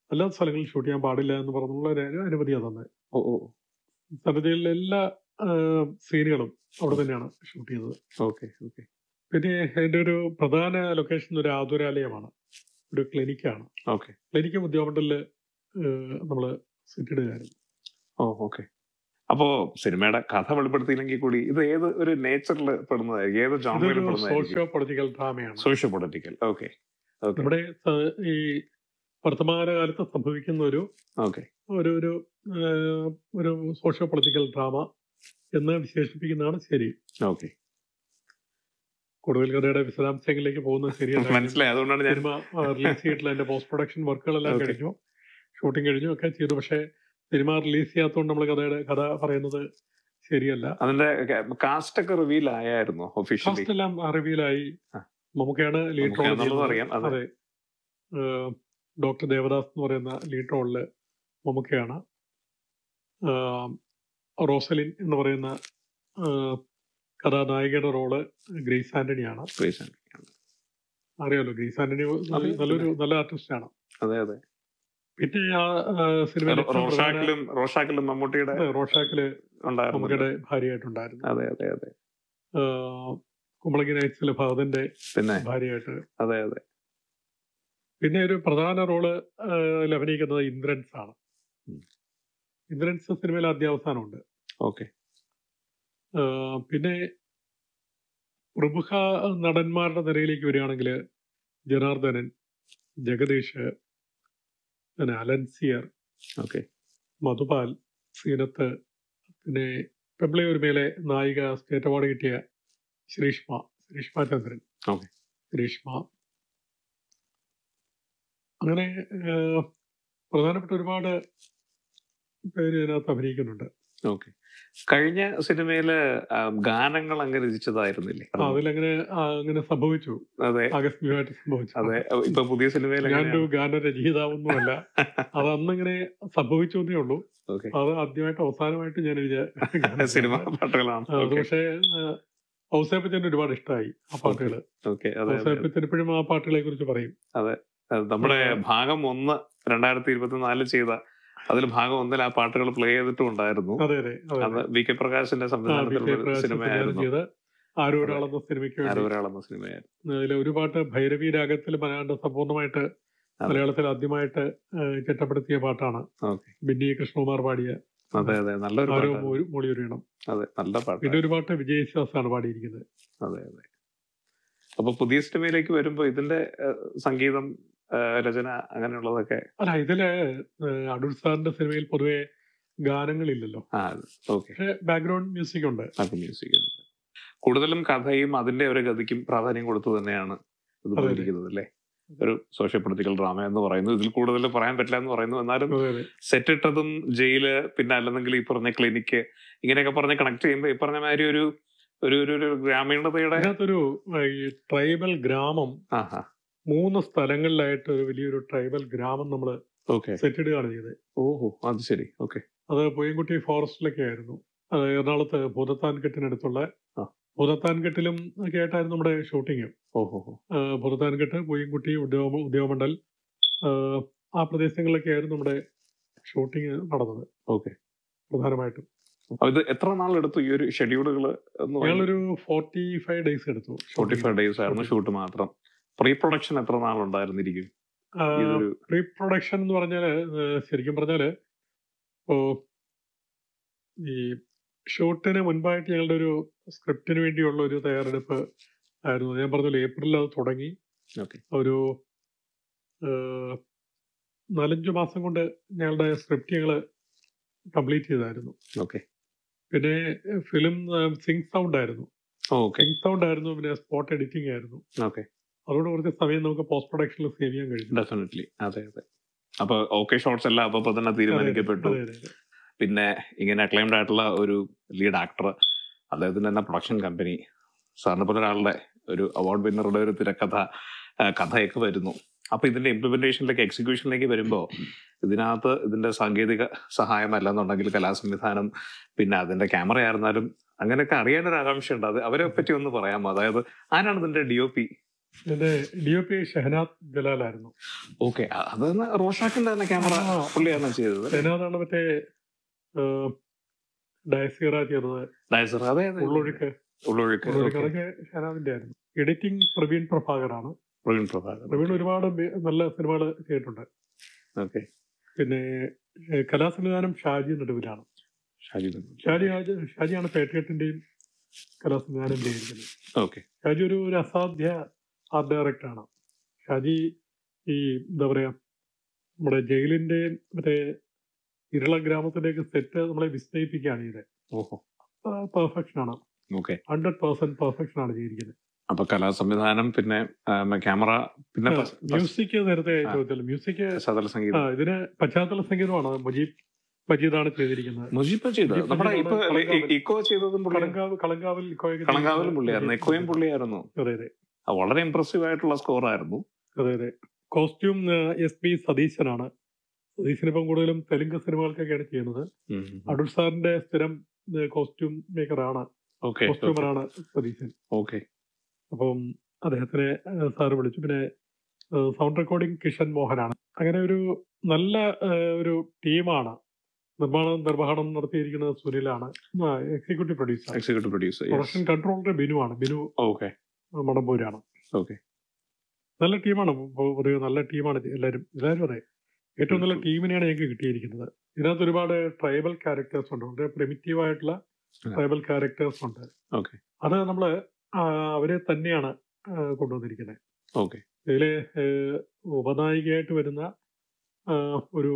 അല്ലാത്ത സ്ഥലങ്ങളിൽ ഷൂട്ട് ചെയ്യാൻ പാടില്ല എന്ന് പറഞ്ഞുള്ള ഒരു അനുമതിയാണ് തന്നെ ഓ ഓ സമിതിയിലെ എല്ലാ ആ, സീനുകളും അവിടെ തന്നെയാണ് ഷൂട്ട് ചെയ്തത് ഓക്കെ ഓക്കെ പിന്നെ അതിന്റെ ഒരു പ്രധാന ലൊക്കേഷൻ ഒരു ആതുരാലയമാണ് ഒരു ക്ലിനിക്കാണ് ഓക്കെ ക്ലിനിക്ക് ഉദ്യോഗമണ്ഡലില് നമ്മൾ സെറ്റിടുകയായിരുന്നു ഓ ഓക്കെ അപ്പോ സിനിമയുടെ കഥ വെളിപ്പെടുത്തിയില്ലെങ്കിൽ കൂടി ഇത് ഏത് ഒരു നേച്ചറിൽ പെടുന്നതായിരിക്കും ഏത് ജോണറിൽ ഇതൊരു പെടുന്നതായിരിക്കും സോഷ്യോ പൊളിറ്റിക്കൽ ഡ്രാമയാണ് സോഷ്യോ പൊളിറ്റിക്കൽ ഓക്കെ ഓക്കെ നമ്മുടെ സ- ഈ വർത്തമാനകാലത്ത് സംഭവിക്കുന്ന ഒരു ഓക്കെ ഒരു ഒരു ആ, ഒരു സോഷ്യോ പൊളിറ്റിക്കൽ ഡ്രാമ എന്ന് വിശേഷിപ്പിക്കുന്നതാണ് ശരി ഓക്കെ കൂടുതൽ കഥയുടെ വിശദാംശങ്ങളിലേക്ക് പോകുന്നത് ശരിയല്ല മനസ്സിലായി അതുകൊണ്ടാണ് ഞാൻ സിനിമ റിലീസ് ചെയ്തിട്ടില്ല അതിന്റെ പോസ്റ്റ് പ്രൊഡക്ഷൻ വർക്കുകളെല്ലാം Okay. കഴിഞ്ഞു ഷൂട്ടിംഗ് കഴിഞ്ഞു ഒക്കെ ചെയ്തു പക്ഷേ സിനിമ റിലീസ് ചെയ്യാത്തതുകൊണ്ട് നമ്മൾ കഥയുടെ കഥ പറയുന്നത് ശരിയല്ല അതിന്റെ കാസ്റ്റ് ഒക്കെ റിവീൽ ആയായിരുന്നു ഒഫീഷ്യലി ഫസ്റ്റ് എല്ലാം റിവ്യൂലായി ആ. മമ്മൂക്കയാണ് ലീഡ് റോൾ നമുക്കതെന്നുള്ളത് അറിയാം അതെ അതെ ഡോക്ടർ ദേവദാസ് എന്ന് പറയുന്ന ലീഡ് റോളില് മമ്മൂക്കയാണ് ആഹ് റോസലിൻ എന്ന് പറയുന്ന ആഹ് കഥാനായികയുടെ റോള് ഗ്രേസ് ആന്റണിയാണ് Please, ആൻഡ്. അറിയാലോ ഗ്രേസ് ആന്റണി അതെ, നല്ലൊരു നല്ല ആർട്ടിസ്റ്റാണ് അതെ അതെ പിന്നെ ആ സിനിമ റോഷാക്കിലും റോഷാക്കിലും മമ്മൂട്ടിയുടെ റോഷാക്കില് ഉണ്ടായിരുന്നു മമ്മൂക്കയുടെ ഭാര്യയായിട്ടുണ്ടായിരുന്നു അതെ അതെ അതെ ആഹ് കുമ്പളങ്ങി നൈറ്റ്സിലെ ഭഗതന്റെ പിന്നെ ഭാര്യയായിട്ട് അതെ അതെ പിന്നെ ഒരു പ്രധാന റോള് അതിൽ അഭിനയിക്കുന്നത് ഇന്ദ്രൻസ് ആണ് ഉം. ഇന്ദ്രൻസ് സിനിമയിൽ അത്യാവസാനമുണ്ട് ഓക്കെ ആഹ് പിന്നെ പ്രമുഖ നടന്മാരുടെ നിരയിലേക്ക് വരികയാണെങ്കിൽ ജനാർദ്ദനൻ ജഗദീഷ് പിന്നെ അലൻസിയർ ഓക്കെ മധുപാൽ സീനത്ത് പിന്നെ പെമ്പിളയൂർ മേലെ നായിക സ്റ്റേറ്റ് അവാർഡ് കിട്ടിയ ശ്രീഷ്മ ശ്രീഷ്മ ചന്ദ്രൻ Okay. ശ്രീഷ്മ അങ്ങനെ ആഹ്, പ്രധാനപ്പെട്ട ഒരുപാട് പേര് ഇതിനകത്ത് അഭിനയിക്കുന്നുണ്ട് ഓക്കെ കഴിഞ്ഞ സിനിമയില് ആ, ഗാനങ്ങൾ അങ്ങ് രചിച്ചതായിരുന്നില്ലേ ആ, അതിലങ്ങനെ ആ, അങ്ങനെ സംഭവിച്ചു അതെ ആകസ്മികമായിട്ട് സംഭവിച്ചു അതെ ഇപ്പൊ പുതിയ സിനിമയിൽ ഞാനൊരു ഗാനരചയിതാവൊന്നുമല്ല അത് അന്നങ്ങനെ സംഭവിച്ചു എന്നേ ഉള്ളൂ ഓക്കെ അത് ആദ്യമായിട്ട് അവസാനമായിട്ട് ഞാൻ എഴുതിയ സിനിമ ഗാനമാണ്. പാട്ടുകളാണ് ആ, അത് പക്ഷേ ഔസേപ്പച്ചന് ഒരുപാട് ഇഷ്ടമായി ആ പാട്ടുകൾ ഓക്കെ അതെ അതെ ഔസേപ്പച്ചൻ എപ്പോഴും ആ പാട്ടുകളെ കുറിച്ച് പറയും അത് നമ്മുടെ ഭാഗം ഒന്ന് രണ്ടായിരത്തി ഇരുപത്തിനാലിൽ ചെയ്ത അതിൽ ഭാഗം ഒന്നിൽ ആ പാട്ടുകൾ പ്ലേ ചെയ്തിട്ടും ഉണ്ടായിരുന്നു അതെ അതെ അതെ അത് വി കെ പ്രകാശിന്റെ ആ, സംവിധാനത്തിലുള്ള വിജയ് പ്രകാശ് സിനിമയായിരുന്നു ചെയ്ത ആരോ ഒരാളെന്ന സിനിമയ്ക്ക് വേണ്ടി ആരോരാളെന്ന സിനിമയായിരുന്നു അതിലെ ഒരു പാട്ട് ഭൈരവി രാഗത്തിൽ മലയാളം സമ്പൂർണ്ണമായിട്ട് അതെ. മലയാളത്തിൽ ആദ്യമായിട്ട് ആ, ചിട്ടപ്പെടുത്തിയ പാട്ടാണ് ഓക്കെ ബിന്നി കൃഷ്ണകുമാർ പാടിയ അതെ അതെ നല്ലൊരു ആരോ പാട്ടാണ് മൊഴി- മൊഴിയൊരിയണം അതെ നല്ല പാട്ട് പിന്നെ ഒരു പാട്ട് വിജയ് ശാസാണ് പാടിയിരിക്കുന്നത് അതെ അതെ അപ്പൊ പുതിയ സിനിമയിലേക്ക് വരുമ്പോ ഇതിന്റെ ഏഹ്, സംഗീതം ഏഹ്, രചന അങ്ങനെയുള്ളതൊക്കെ അല്ല ഇതില് ഏഹ്, അടൂർ സാറിന്റെ സിനിമയിൽ പൊതുവെ ഗാനങ്ങളില്ലല്ലോ ആ ഓക്കെ പക്ഷെ ബാക്ക്ഗ്രൗണ്ട് മ്യൂസിക് ഉണ്ട് അത് മ്യൂസിക് ഉണ്ട് കൂടുതലും കഥയും അതിന്റെ ഒരു ഗതിക്കും പ്രാധാന്യം കൊടുത്തു തന്നെയാണ് ഇത് അതെ. പോയിരിക്കുന്നത് അല്ലേ ഒരു സോഷ്യോ പൊളിറ്റിക്കൽ ഡ്രാമ എന്ന് പറയുന്നു ഇതിൽ കൂടുതൽ പറയാൻ പറ്റില്ല എന്ന് പറയുന്നു എന്നാലും അതെ അതെ സെറ്റ് ഇട്ടതും ജയില് പിന്നെ അല്ലെന്നെങ്കിൽ ഈ പറഞ്ഞ ക്ലിനിക്ക് ഇങ്ങനെയൊക്കെ പറഞ്ഞ് കണക്ട് ചെയ്യുമ്പോൾ ഈ പറഞ്ഞ മാതിരി ഒരു ഒരു ഒരു ഒരു ഗ്രാമീണതയുടെ അതിനകത്തൊരു ഏഹ്, ഈ ട്രൈബൽ ഗ്രാമം ആ ഹാ മൂന്ന് സ്ഥലങ്ങളിലായിട്ട് ഒരു വലിയൊരു ട്രൈബൽ ഗ്രാമം നമ്മൾ ഓക്കെ സെറ്റ് ഇടുകയാണ് ചെയ്തത് ഓഹോ അത് ശരി ഓക്കെ അത് പൊയ്യൻകുട്ടി ഫോറസ്റ്റിലൊക്കെ ആയിരുന്നു അത് എറണാകുളത്ത് ഭൂതത്താൻകെട്ടിനടുത്തുള്ള ആ. ഭൂതത്താൻകെട്ടിലും ഒക്കെ ആയിട്ടായിരുന്നു നമ്മുടെ ഷൂട്ടിങ് ഓഹോ ഭൂതത്താൻകെട്ട് പൊയ്യൻകുട്ടി ഉദ്യോഗ ഉദ്യോഗമണ്ഡൽ ആ, ആ പ്രദേശങ്ങളിലൊക്കെ ആയിരുന്നു നമ്മുടെ ഷൂട്ടിങ് നടന്നത് ഓക്കെ പ്രധാനമായിട്ടും അപ്പൊ ഇത് എത്ര നാളെടുത്തു ഈ ഒരു ഷെഡ്യൂളുകൾ ഞങ്ങളൊരു ഫോർട്ടി ഫൈവ് ഡേയ്സ് എടുത്തു ഫോർട്ടി ഫൈവ് ഡേയ്സ് ആയിരുന്നു ഷൂട്ട് മാത്രം പ്രീ പ്രൊഡക്ഷൻ എത്ര നാളുണ്ടായിരുന്നിരിക്കും ഇതൊരു പ്രീ പ്രൊഡക്ഷൻ എന്ന് പറഞ്ഞാല് ഏഹ്, ശരിക്കും പറഞ്ഞാല് ഇപ്പോ ഈ ഷൂട്ടിന് മുൻപായിട്ട് ഞങ്ങളുടെ ഒരു സ്ക്രിപ്റ്റിന് വേണ്ടിയുള്ള ഒരു തയ്യാറെടുപ്പ് ആയിരുന്നു ഞാൻ പറഞ്ഞല്ലോ ഏപ്രിലിൽ അത് തുടങ്ങി ഓക്കെ ഒരു ഏഹ്, നാലഞ്ചു മാസം കൊണ്ട് ഞങ്ങളുടെ സ്ക്രിപ്റ്റ് ഞങ്ങൾ കംപ്ലീറ്റ് ചെയ്തായിരുന്നു ഓക്കെ പിന്നെ ഫിലിം സിങ് സൗണ്ട് ആയിരുന്നു ഓക്കെ സിങ് സൗണ്ട് ആയിരുന്നു പിന്നെ സ്പോട്ട് എഡിറ്റിംഗ് ആയിരുന്നു ഓക്കെ അതുകൊണ്ട് കുറച്ച് സമയം നമുക്ക് പോസ്റ്റ് പ്രൊഡക്ഷനിൽ സേവ് ചെയ്യാൻ കഴിഞ്ഞു ഡെഫിനറ്റ്ലി അതെ അതെ അപ്പൊ ഓക്കെ ഷോട്ട്സ് എല്ലാം അപ്പൊ തന്നെ തീരുമാനിക്കപ്പെട്ടു അതെ, അതെ, അതെ. പിന്നെ ഇങ്ങനെ അക്ലൈംഡ് ആയിട്ടുള്ള ഒരു ലീഡ് ആക്ടർ അദ്ദേഹത്തിന്റെ തന്നെ പ്രൊഡക്ഷൻ കമ്പനി സാറിനെ പോലെ ഒരാളുടെ ഒരു അവാർഡ് വിന്നറുടെ ഒരു തിരക്കഥ ആ, കഥയൊക്കെ വരുന്നു അപ്പൊ ഇതിന്റെ ഇംപ്ലിമെന്റേഷനിലേക്ക് എക്സിക്യൂഷനിലേക്ക് വരുമ്പോ ഇതിനകത്ത് ഇതിന്റെ സാങ്കേതിക സഹായം അല്ലെന്നുണ്ടെങ്കിൽ കലാസംവിധാനം പിന്നെ അതിന്റെ ക്യാമറ ആയിരുന്നാലും അങ്ങനെയൊക്കെ അറിയാനൊരു ആകാംക്ഷയുണ്ട് അത് അവരെ പറ്റി ഒന്ന് പറയാമോ അതായത് ആരാണ് ഇതിന്റെ ഡി ഒ പി എന്റെ ഡി ഒ പി ഷഹനാദ് ജലാലായിരുന്നു ഓക്കെ അത് റോഷാക്കിന്റെ തന്നെ ക്യാമറ ആ. പുള്ളിയാണ് ചെയ്തത് ഷഹനാദാണ് മറ്റേ ഡയസീറ ചെയ്തത് ഡയസർ അതെ അതെ ഉള്ളൊഴുക്ക് ഉള്ളൊഴുക്ക് ഉള്ളൊഴുക്ക് ഓക്കെ അതൊക്കെ ഷഹനാദിന്റെ ആയിരുന്നു എഡിറ്റിംഗ് പ്രവീൺ പ്രഭാകറാണ് പ്രവീൺ പ്രഭാകർ പ്രവീൺ ഒരുപാട് ബി- നല്ല സിനിമകൾ ചെയ്തിട്ടുണ്ട് ഓക്കെ പിന്നെ ഏഹ്, കലാസംവിധാനം ഷാജി നെടുവിലാണ് ഷാജി ഷാജി ആജ്- ഷാജിയാണ് പേട്രിയറ്റിന്റെയും കലാസംവിധാനം ചെയ്തിരിക്കുന്നത് ഓക്കെ ഷാജി ഒരു ഒരു അസാധ്യ ആർട്ട് ഡയറക്ടറാണ് ഷാജി ഈ എന്താ പറയാ നമ്മുടെ ജയിലിന്റെ മറ്റേ ഇരുള ഗ്രാമത്തിലേക്ക് സെറ്റ് നമ്മളെ വിസ്മയിപ്പിക്കുകയാണ് ഇത് ഓഹോ പെർഫെക്ഷൻ ആണ് ഓക്കെ ഹൺഡ്രഡ് പെർസെന്റ് പെർഫെക്ഷൻ ആണ് ചെയ്തിരിക്കുന്നത് അപ്പൊ കലാ സംവിധാനം പിന്നെ ക്യാമറ പിന്നെ പ- പ- മ്യൂസിക് നേരത്തെ ആ. ചോദിച്ചത് മ്യൂസിക് പശ്ചാത്തല ആ സംഗീതം ഇതിന് പശ്ചാത്തല സംഗീതമാണ് മുജീബ് മജീദാണ് ചെയ്തിരിക്കുന്നത് മുജീബ് ചെയ്തത് മുജീബ് നമ്മുടെ ഇപ്പൊ കളങ്കാവൽ. ഇക്കോ ചെയ്തതും പുള്ളി കളങ്കാവ് കളങ്കാവിൽ ഇക്കോയൊക്കെ കളങ്കാവിലും ചെയ്തിരിക്കുന്നത് പുള്ളിയായിരുന്നു മുജീബ് എക്കോയും പുള്ളിയായിരുന്നു അതെ അതെ അത് വളരെ ഇംപ്രസീവ് ആയിട്ടുള്ള സ്കോർ ആയിരുന്നു അതെ അതെ കോസ്റ്റ്യൂം എസ് പി സതീശനാണ് സതീശൻ ഇപ്പം കൂടുതലും തെലുങ്ക് സിനിമകൾക്കൊക്കെയാണ് ചെയ്യുന്നത് അടൂർ സാറിന്റെ സ്ഥിരം കോസ്റ്റ്യൂം മേക്കറാണ് ഓക്കെ കോസ്റ്റ്യൂമറാണ് സതീശൻ ഓക്കെ അപ്പം അദ്ദേഹത്തിനെ ഏഹ്, സാറ് വിളിച്ചു പിന്നെ സൗണ്ട് റെക്കോർഡിംഗ് കിഷൻ മോഹനാണ് അങ്ങനെ ഒരു നല്ല ഏഹ്, ഒരു ടീമാണ് നിർമ്മാണം നിർവഹണം നടത്തിയിരിക്കുന്നത് സുനിലാണ് executive producer executive producer production controller Binu ആണ് ബിനു ഓക്കെ മടമ്പൂരാണ് ഓക്കെ നല്ല ടീമാണ് പൊ- ഒരു നല്ല ടീമാണ് ഇത് എല്ലാവരും എല്ലാവരും അതെ ഏറ്റവും നല്ല ടീമിനെയാണ് ഞങ്ങൾക്ക് കിട്ടിയിരിക്കുന്നത് ഇതിനകത്ത് ഒരുപാട് ട്രൈബൽ ക്യാരക്ടേഴ്സ് ഉണ്ട് വളരെ പ്രിമിറ്റീവ് ആയിട്ടുള്ള ട്രൈബൽ ക്യാരക്ടേഴ്സ് ഉണ്ട് Okay. അത് നമ്മള് ആ, അവരെ തന്നെയാണ് ആ, കൊണ്ടുവന്നിരിക്കുന്നത് ഓക്കെ ഇതിലെ ഏഹ്, ഉപനായികയായിട്ട് വരുന്ന ആ, ഒരു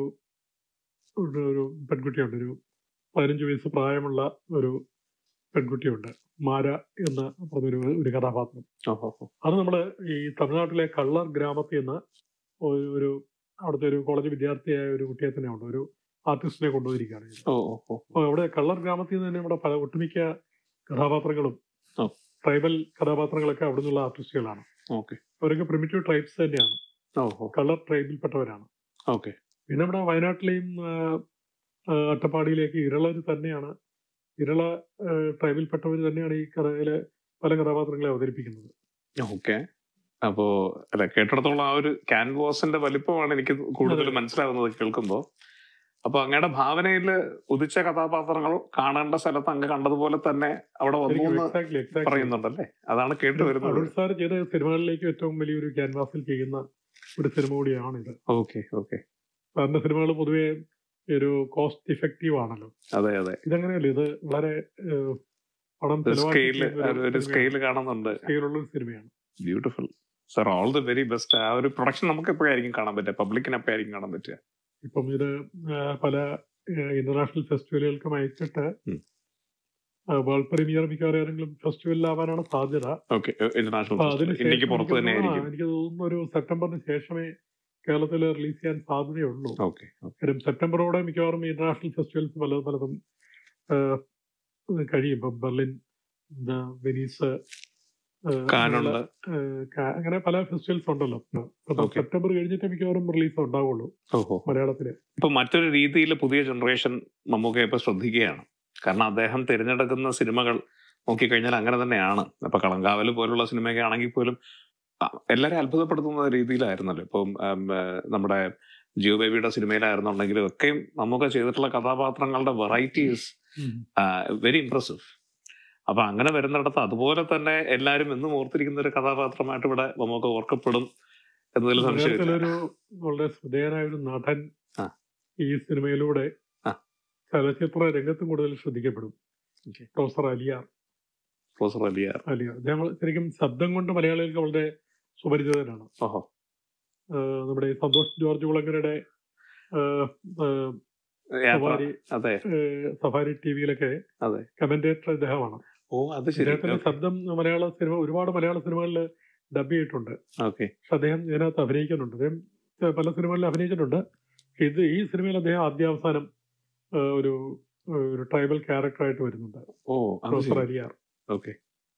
ഒരു ഒരു പെൺകുട്ടിയുണ്ട് ഒരു പതിനഞ്ച് വയസ്സ് പ്രായമുള്ള ഒരു പെൺകുട്ടിയുണ്ട് മാര എന്ന പറഞ്ഞൊരു ഒരു കഥാപാത്രം ഓഹോ അത് നമ്മൾ ഈ തമിഴ്നാട്ടിലെ കള്ളർ ഗ്രാമത്തിൽ നിന്ന് ഒരു- ഒരു അവിടുത്തെ ഒരു കോളേജ് വിദ്യാർത്ഥിയായ ഒരു കുട്ടിയെ തന്നെ ഉണ്ട് ഒരു ആർട്ടിസ്റ്റിനെ കൊണ്ടുപോയിരിക്കുകയാണ് ഇത്. ഓ ഓ അപ്പോൾ അവിടെ കള്ളർ ഗ്രാമത്തിൽ നിന്ന് തന്നെ നമ്മുടെ പല ഒട്ടുമിക്ക കഥാപാത്രങ്ങളും ഓ. ട്രൈബൽ കഥാപാത്രങ്ങളൊക്കെ അവിടെ നിന്നുള്ള ആർട്ടിസ്റ്റുകളാണ് ഓക്കെ അവരൊക്കെ പ്രിമിറ്റീവ് ട്രൈബ്സ് തന്നെയാണ് ഓഹോ കള്ളർ ട്രൈബിൽപ്പെട്ടവരാണ് ഓക്കെ പിന്നെ നമ്മുടെ വയനാട്ടിലെയും ആ, ആ, അട്ടപ്പാടിയിലേക്ക് ഇരളർ തന്നെയാണ് ഇരള ആ, ട്രൈബിൽപ്പെട്ടവർ തന്നെയാണ് ഈ കഥയിലെ പല കഥാപാത്രങ്ങളെ അവതരിപ്പിക്കുന്നത് ഓക്കെ അപ്പോ അല്ല കേട്ടിടത്തോളം ആ ഒരു ക്യാൻവാസിന്റെ വലിപ്പമാണ് എനിക്ക് കൂടുതൽ അതെ. മനസ്സിലാവുന്നത് കേൾക്കുമ്പോ അപ്പൊ അങ്ങയുടെ ഭാവനയിൽ ഉദിച്ച കഥാപാത്രങ്ങൾ കാണേണ്ട സ്ഥലത്ത് അങ്ങ് കണ്ടതുപോലെ തന്നെ അവിടെ വന്നു എന്ന് എക്സാക്ട്ലി എക്സാക്ട്ലി പറയുന്നുണ്ടല്ലേ അതാണ് കേട്ടു വരുന്നത് അടൂർ സാർ ചെയ്ത സിനിമകളിലേക്ക് ഏറ്റവും വലിയൊരു ക്യാൻവാസിൽ ചെയ്യുന്ന ഒരു സിനിമ കൂടിയാണ് ഇത് ഓക്കെ ഓക്കെ സാറിന്റെ സിനിമകൾ പൊതുവെ ഒരു കോസ്റ്റ് ഇഫക്റ്റീവ് ആണല്ലോ അതെ അതെ ഇതങ്ങനെയല്ല ഇത് വളരെ ഏഹ്, പണം ഒരു ചെലവാക്കി സ്കെയില് ചെയ്യുന്ന ഒരു സിനിമയാണ്. സ്കെയില് കാണുന്നുണ്ട് സ്കെയിലുള്ള ഒരു സിനിമയാണ് beautiful sir all the very best ആ ഒരു പ്രൊഡക്ഷൻ നമുക്ക് എപ്പോഴായിരിക്കും കാണാൻ പറ്റുക പബ്ലിക്കിന് എപ്പോഴായിരിക്കും കാണാൻ പറ്റുക ഇപ്പം ഇത് ആ, പല ഇന്റർനാഷണൽ ഫെസ്റ്റിവലുകൾക്കും അയച്ചിട്ട് ഉം. വേൾഡ് പ്രീമിയർ മിക്കവാറും ഏതെങ്കിലും ഫെസ്റ്റിവലിലാവാനാണ് സാധ്യത ഓക്കെ ഇന്റർനാഷണൽ അപ്പൊ അതിന് ഇന്ത്യക്ക് ശേഷം പുറത്ത് തന്നെ എനിക്ക് തോന്നുന്നു- ആയിരിക്കും ആ, എനിക്ക് തോന്നുന്നു ഒരു സെപ്റ്റംബറിന് ശേഷമേ കേരളത്തിൽ റിലീസ് ചെയ്യാൻ സാധ്യതയുള്ളൂ ഓക്കെ കാര്യം സെപ്റ്റംബറോടെ മിക്കവാറും ഇന്റർനാഷണൽ ഫെസ്റ്റിവൽസ് പലതും പലതും ആ, കഴിയും ഇപ്പം ബെർലിൻ എന്താ, വെനീസ് ആ, കാനുണ്ട് ആ, കാ- അങ്ങനെ പല ഫെസ്റ്റിവൽസ് ഉണ്ടല്ലോ അപ്പൊ Okay. സെപ്റ്റംബർ കഴിഞ്ഞിട്ട് മിക്കവാറും റിലീസ് ഉണ്ടാവുള്ളൂ ഓഹോ മലയാളത്തില് ഇപ്പൊ മറ്റൊരു രീതിയിൽ പുതിയ ജനറേഷൻ മമ്മൂക്കയെ ഇപ്പൊ ശ്രദ്ധിക്കുകയാണ് കാരണം അദ്ദേഹം തിരഞ്ഞെടുക്കുന്ന സിനിമകൾ നോക്കിക്കഴിഞ്ഞാൽ അങ്ങനെ തന്നെയാണ് ഇപ്പൊ കളങ്കാവൽ പോലുള്ള സിനിമയൊക്കെ ആണെങ്കിൽ പോലും ആ, എല്ലാവരെയും അത്ഭുതപ്പെടുത്തുന്ന രീതിയിലായിരുന്നല്ലോ ഇപ്പം ഉം, ആ, നമ്മുടെ ജിയോ ബേബിയുടെ സിനിമയിലായിരുന്നുണ്ടെങ്കിലും ഒക്കെയും മമ്മൂക്ക ചെയ്തിട്ടുള്ള കഥാപാത്രങ്ങളുടെ വെറൈറ്റീസ് വെരി ഇംപ്രസീവ് അപ്പൊ അങ്ങനെ വരുന്നിടത്ത് അതുപോലെ തന്നെ എല്ലാവരും എന്നും ഓർത്തിരിക്കുന്ന ഒരു കഥാപാത്രമായിട്ട് ഇവിടെ മമ്മൂക്ക ഓർക്കപ്പെടും എന്നതിൽ സംശയമില്ല മലയാളത്തിലൊരു വളരെ ശ്രദ്ധേയനായ ഒരു നടൻ ആ. ഈ സിനിമയിലൂടെ ആ. ചലച്ചിത്ര രംഗത്തും കൂടുതൽ ശ്രദ്ധിക്കപ്പെടും Okay. Professor Aliyar professor Aliyar Aliyar അദ്ദേഹം ശരിക്കും ശബ്ദം കൊണ്ട് മലയാളികൾക്ക് വളരെ സുപരിചിതനാണ് ഓഹോ ആഹ് നമ്മുടെ ഈ സന്തോഷ് ജോർജ് കുളങ്ങരയുടെ ആഹ് ആഹ് യാത്ര സഫാരി അതെ ആഹ് സഫാരി ടി വിയിലൊക്കെ അതെ. കമന്റേറ്റർ ഇദ്ദേഹമാണ് ഓ അത് ശരി ഇദ്ദേഹത്തിന്റെ ശബ്ദം മലയാള സിനിമ ഒരുപാട് മലയാള സിനിമകളിൽ ഡബ് ചെയ്തിട്ടുണ്ട് ഓക്കെ പക്ഷെ അദ്ദേഹം ഇതിനകത്ത് അഭിനയിക്കുന്നുണ്ട് അദ്ദേഹം ഏഹ് പല സിനിമകളിൽ അഭിനയിച്ചിട്ടുണ്ട് പക്ഷെ ഇത് ഈ സിനിമയിൽ അദ്ദേഹം ആദ്യാവസാനം ഏഹ് ഒരു ഏഹ് ഒരു ട്രൈബൽ ക്യാരക്ടറായിട്ട് വരുന്നുണ്ട് ഓ അത് പ്രൊഫസർ ശരി അലിയാർ ഓക്കെ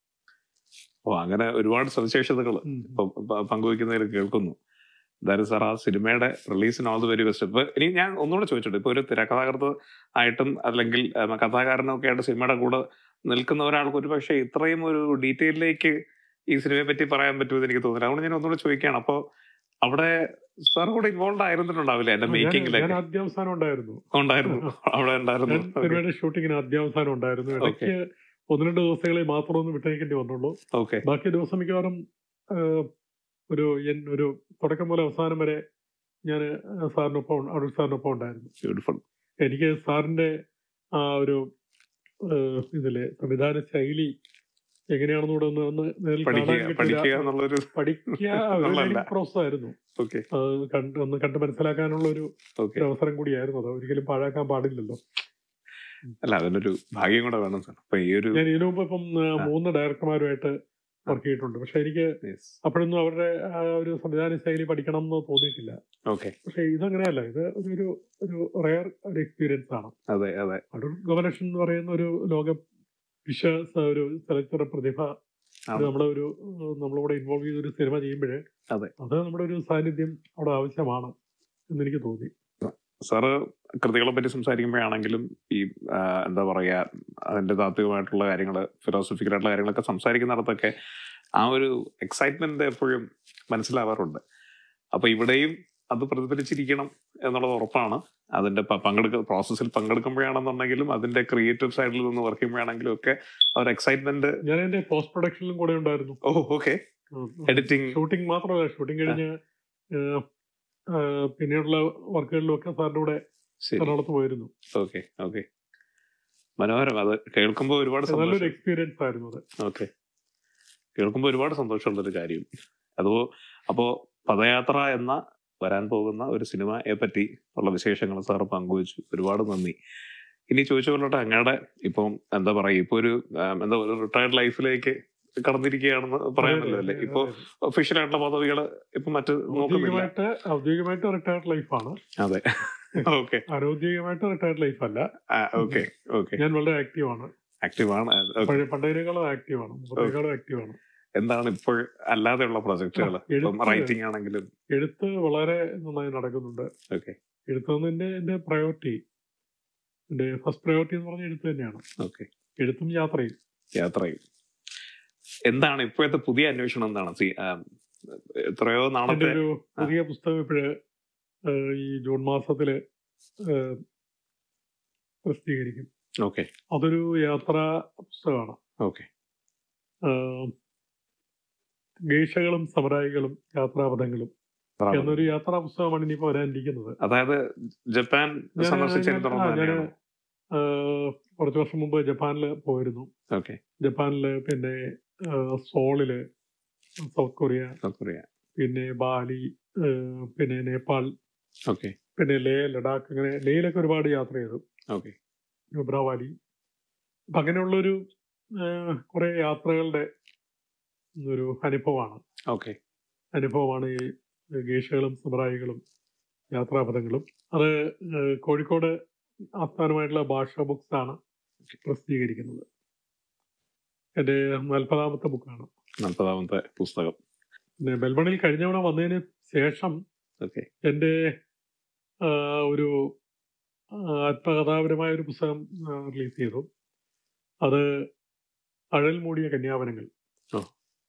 ഓ അങ്ങനെ ഒരുപാട് സവിശേഷതകൾ ഉം. പങ്കുവയ്ക്കുന്നതിൽ കേൾക്കുന്നു എന്തായാലും സാർ ആ സിനിമയുടെ റിലീസിന് ഓൾ ദി വെരി ബെസ്റ്റ് ഇപ്പൊ ഇനി ഞാൻ ഒന്നുകൂടെ ചോദിച്ചിട്ട് ഇപ്പൊ ഒരു തിരക്കഥാകൃത്ത് ആയിട്ടും അല്ലെങ്കിൽ ഉം, കഥാകാരനും ഒക്കെ ആയിട്ട് സിനിമയുടെ കൂടെ നിൽക്കുന്ന ഒരാൾക്ക് ഒരു പക്ഷേ ഇത്രയും ഒരു ഡീറ്റെയിലേക്ക് ഈ സിനിമയെ പറ്റി പറയാൻ പറ്റുമെന്ന് എനിക്ക് തോന്നുന്നില്ല അതുകൊണ്ട് ഞാൻ ഒന്നുകൂടെ ചോദിക്കുകയാണ് അപ്പോ അവിടെ സാർ കൂടെ ഇൻവോൾവ് ആയിരുന്നിട്ടുണ്ടാവില്ലേ എന്റെ ഞാൻ- മേക്കിങ്ങിലൊക്കെ ഞാൻ ആദ്യാവസാനം ഉണ്ടായിരുന്നു ഉണ്ടായിരുന്നു അവിടെ ഉണ്ടായിരുന്നു ഞാൻ സിനിമയുടെ ഷൂട്ടിങ്ങിന് ആദ്യാവസാനം ഉണ്ടായിരുന്നു ഇടയ്ക്ക് ഒന്ന് രണ്ട് ദിവസങ്ങളിൽ മാത്രം ഒന്ന് വിട്ടയക്കേണ്ടി വന്നുള്ളൂ ഓക്കെ ബാക്കി ദിവസം മിക്കവാറും ആഹ്, ഒരു എൻ- ഒരു തുടക്കം മുതൽ അവസാനം വരെ ഞാൻ സാറിനൊപ്പം അടൂർ സാറിനൊപ്പം ഉണ്ടായിരുന്നു ബ്യൂട്ടിഫുൾ എനിക്ക് സാറിന്റെ ആ ഒരു ആഹ്, ഇതിലെ സംവിധാന ശൈലി എങ്ങനെയാണെന്നൂടെ ഒന്ന് ഒന്ന് നേരിൽ കാണാൻ പഠിക്കുക കിട്ടിയ പഠിക്കുക എന്നുള്ളൊരു പഠിക്കുക എന്നുള്ളതല്ല. പ്രോസസ് ആയിരുന്നു ഓക്കെ അത് കണ്ട് ഒന്ന് കണ്ട് മനസ്സിലാക്കാനുള്ള ഒരു ഓക്കെ ഒരു അവസരം കൂടിയായിരുന്നു അത് ഒരിക്കലും പാഴാക്കാൻ പാടില്ലല്ലോ അല്ല അതിനൊരു ഭാഗ്യം കൂടെ വേണം സാർ അപ്പൊ ഈ ഒരു ഞാൻ ഇതിനു മുമ്പ് ഇപ്പം ആ, മൂന്ന് ഡയറക്ടർമാരുമായിട്ട് വർക്ക് ചെയ്തിട്ടുണ്ട് പക്ഷെ എനിക്ക് അപ്പോഴൊന്നും അവരുടെ ആ ഒരു സംവിധാന ശൈലി പഠിക്കണം എന്ന് തോന്നിയിട്ടില്ല ഓക്കെ പക്ഷെ ഇതങ്ങനെയല്ല ഇത് ഒരു ഒരു ഒരു റയർ ഒരു എക്സ്പീരിയൻസ് ആണ് അതെ അതെ അടൂർ ഗോപലക്ഷൻ എന്ന് പറയുന്ന ഒരു ലോക വിശ്വ സ- ഒരു ചലച്ചിത്ര പ്രതിഭ ആണ്. അത് നമ്മുടെ ഒരു ഏഹ്, നമ്മളിവിടെ ഇൻവോൾവ് ചെയ്ത ഒരു സിനിമ ചെയ്യുമ്പോൾ അതെ. അത് നമ്മുടെ ഒരു സാന്നിധ്യം അവിടെ ആവശ്യമാണ് എന്നെനിക്ക് തോന്നി സാറ് കൃതികളെ പറ്റി സംസാരിക്കുമ്പോഴാണെങ്കിലും ഈ ആ, എന്താ പറയാ അതിന്റെ താത്വികമായിട്ടുള്ള കാര്യങ്ങള് ഫിലോസഫിക്കലായിട്ടുള്ള കാര്യങ്ങളൊക്കെ സംസാരിക്കുന്നിടത്തൊക്കെ ആ ഒരു എക്സൈറ്റ്മെന്റ് എപ്പോഴും മനസ്സിലാവാറുണ്ട് അപ്പൊ ഇവിടെയും അത് പ്രതിഫലിച്ചിരിക്കണം എന്നുള്ളത് ഉറപ്പാണ് അതിന്റെ പ- പങ്കെടുക്ക പ്രോസസ്സിൽ പങ്കെടുക്കുമ്പോഴാണെന്നുണ്ടെങ്കിലും അതിന്റെ ക്രിയേറ്റീവ് സൈഡിൽ നിന്ന് വർക്ക് ചെയ്യുമ്പോഴാണെങ്കിലും ഒക്കെ ആ ഒരു എക്സൈറ്റ്മെന്റ് ഞാൻ എന്റെ പോസ്റ്റ് പ്രൊഡക്ഷനിലും കൂടെ ഉണ്ടായിരുന്നു ഓ ഓക്കെ എഡിറ്റിംഗ് ഷൂട്ടിംഗ് മാത്രമല്ല ഷൂട്ടിംഗ് കഴിഞ്ഞ് ഏഹ്, ഏഹ്, പിന്നീടുള്ള വർക്കുകളിലും ഒക്കെ സാറിന്റെ കൂടെ ശരി എറണാകുളത്ത് പോയിരുന്നു ഓക്കെ ഓക്കെ മനോഹരം അത് കേൾക്കുമ്പോൾ ഒരുപാട് നല്ലൊരു സന്തോഷം എക്സ്പീരിയൻസ് ആയിരുന്നു അത് ഓക്കെ കേൾക്കുമ്പോൾ ഒരുപാട് സന്തോഷമുള്ള ഒരു കാര്യം അതോ അപ്പോ പദയാത്ര എന്ന വരാൻ പോകുന്ന ഒരു സിനിമയെ പറ്റി ഉള്ള വിശേഷങ്ങൾ സാർ പങ്കുവച്ചു ഒരുപാട് നന്ദി ഇനി ചോദിച്ചു കൊള്ളട്ടെ അങ്ങയുടെ ഇപ്പം എന്താ പറയാ ഇപ്പൊ ഒരു ആം, എന്താ ഒരു റിട്ടയർഡ് ലൈഫിലേക്ക് കടന്നിരിക്കുകയാണെന്ന് പറയാനല്ലോ അല്ലേ ഇപ്പൊ ഒഫീഷ്യൽ ആയിട്ടുള്ള പദവികൾ ഇപ്പൊ മറ്റ് നോക്കുന്നില്ല ഔദ്യോഗികമായിട്ട് ഔദ്യോഗികമായിട്ട് റിട്ടയർഡ് ലൈഫാണ് അതെ ഓക്കെ അനൗദ്യോഗികമായിട്ട് റിട്ടയർഡ് ലൈഫ് അല്ല ഓക്കെ ഓക്കെ ഞാൻ വളരെ ആക്റ്റീവ് ആണ് ആക്റ്റീവ് ആണ് Okay. പഴയ പണ്ടേനേക്കാളും ആക്റ്റീവ് ആണ് മുമ്പത്തേക്കാളും ആക്റ്റീവ് ആണ് എന്താണ് ഇപ്പോൾ അല്ലാതെയുള്ള പ്രൊജക്ടുകൾ ആ, എഴുത്ത് ഇപ്പം റൈറ്റിംഗ് ആണെങ്കിലും എഴുത്ത് വളരെ നന്നായി നടക്കുന്നുണ്ട് ഓക്കെ എഴുത്ത് എന്റെ എന്റെ പ്രയോറിറ്റി എന്റെ ഫസ്റ്റ് പ്രയോറിറ്റി എന്ന് പറഞ്ഞ എഴുത്ത് തന്നെയാണ് ഓക്കെ എഴുത്തും യാത്രയും യാത്രയും എന്താണ് ഇപ്പോഴത്തെ പുതിയ അന്വേഷണം എന്താണ് സി ആം, എത്രയോ എന്റെ നാളത്തെ ഒരു പുതിയ പുസ്തകം ഇപ്പോഴ് ഈ ജൂൺ മാസത്തില് ഏഹ്, പ്രസിദ്ധീകരിക്കും ഓക്കെ അതൊരു യാത്രാ പുസ്തകമാണ് ഓക്കെ ഏഹ്, ഗേഷകളും സമരായികളും യാത്രാപഥങ്ങളും എന്നൊരു യാത്രാ പുസ്തകമാണ് ഇനിയിപ്പോ വരാനിരിക്കുന്നത് അതായത് ജപ്പാൻ ഞാൻ- സന്ദർശിച്ചതിനെ ഞാൻ- തുടർന്ന് ആ, ഞാന് തന്നെയാണോ ഏഹ്, കുറച്ച് വർഷം മുമ്പ് ജപ്പാനിൽ പോയിരുന്നു ഓക്കെ ജപ്പാനില് പിന്നെ ഏഹ്, സോളില് സൗത്ത് കൊറിയ കൊറിയ പിന്നെ ബാലി ഏഹ്, പിന്നെ നേപ്പാൾ ഓക്കെ പിന്നെ ലേ ലഡാക്ക് അങ്ങനെ ലേയിലൊക്കെ ഒരുപാട് യാത്ര ചെയ്തു ഓക്കെ നുബ്രാവാലി അപ്പൊ അങ്ങനെയുള്ളൊരു ഏഹ്, കുറെ യാത്രകളുടെ ഒരു അനുഭവമാണ് ഓക്കെ അനുഭവമാണ് ഈ ഗേഷകളും സമറായികളും യാത്രാപഥങ്ങളും അത് ഏഹ്, കോഴിക്കോട് ആസ്ഥാനമായിട്ടുള്ള ഭാഷ ബുക്സ് ആണ് പ്രസിദ്ധീകരിക്കുന്നത് എൻ്റെ നാൽപ്പതാമത്തെ ബുക്കാണ് നാൽപ്പതാമത്തെ പുസ്തകം പിന്നെ മെൽബണിൽ കഴിഞ്ഞ തവണ വന്നതിന് ശേഷം ഓക്കെ എൻ്റെ ആ, ഒരു ആ, ആത്മകഥാപരമായ ഒരു പുസ്തകം റിലീസ് ചെയ്തു അത് അഴൽ മൂടിയ കന്യാവനങ്ങൾ ഓ.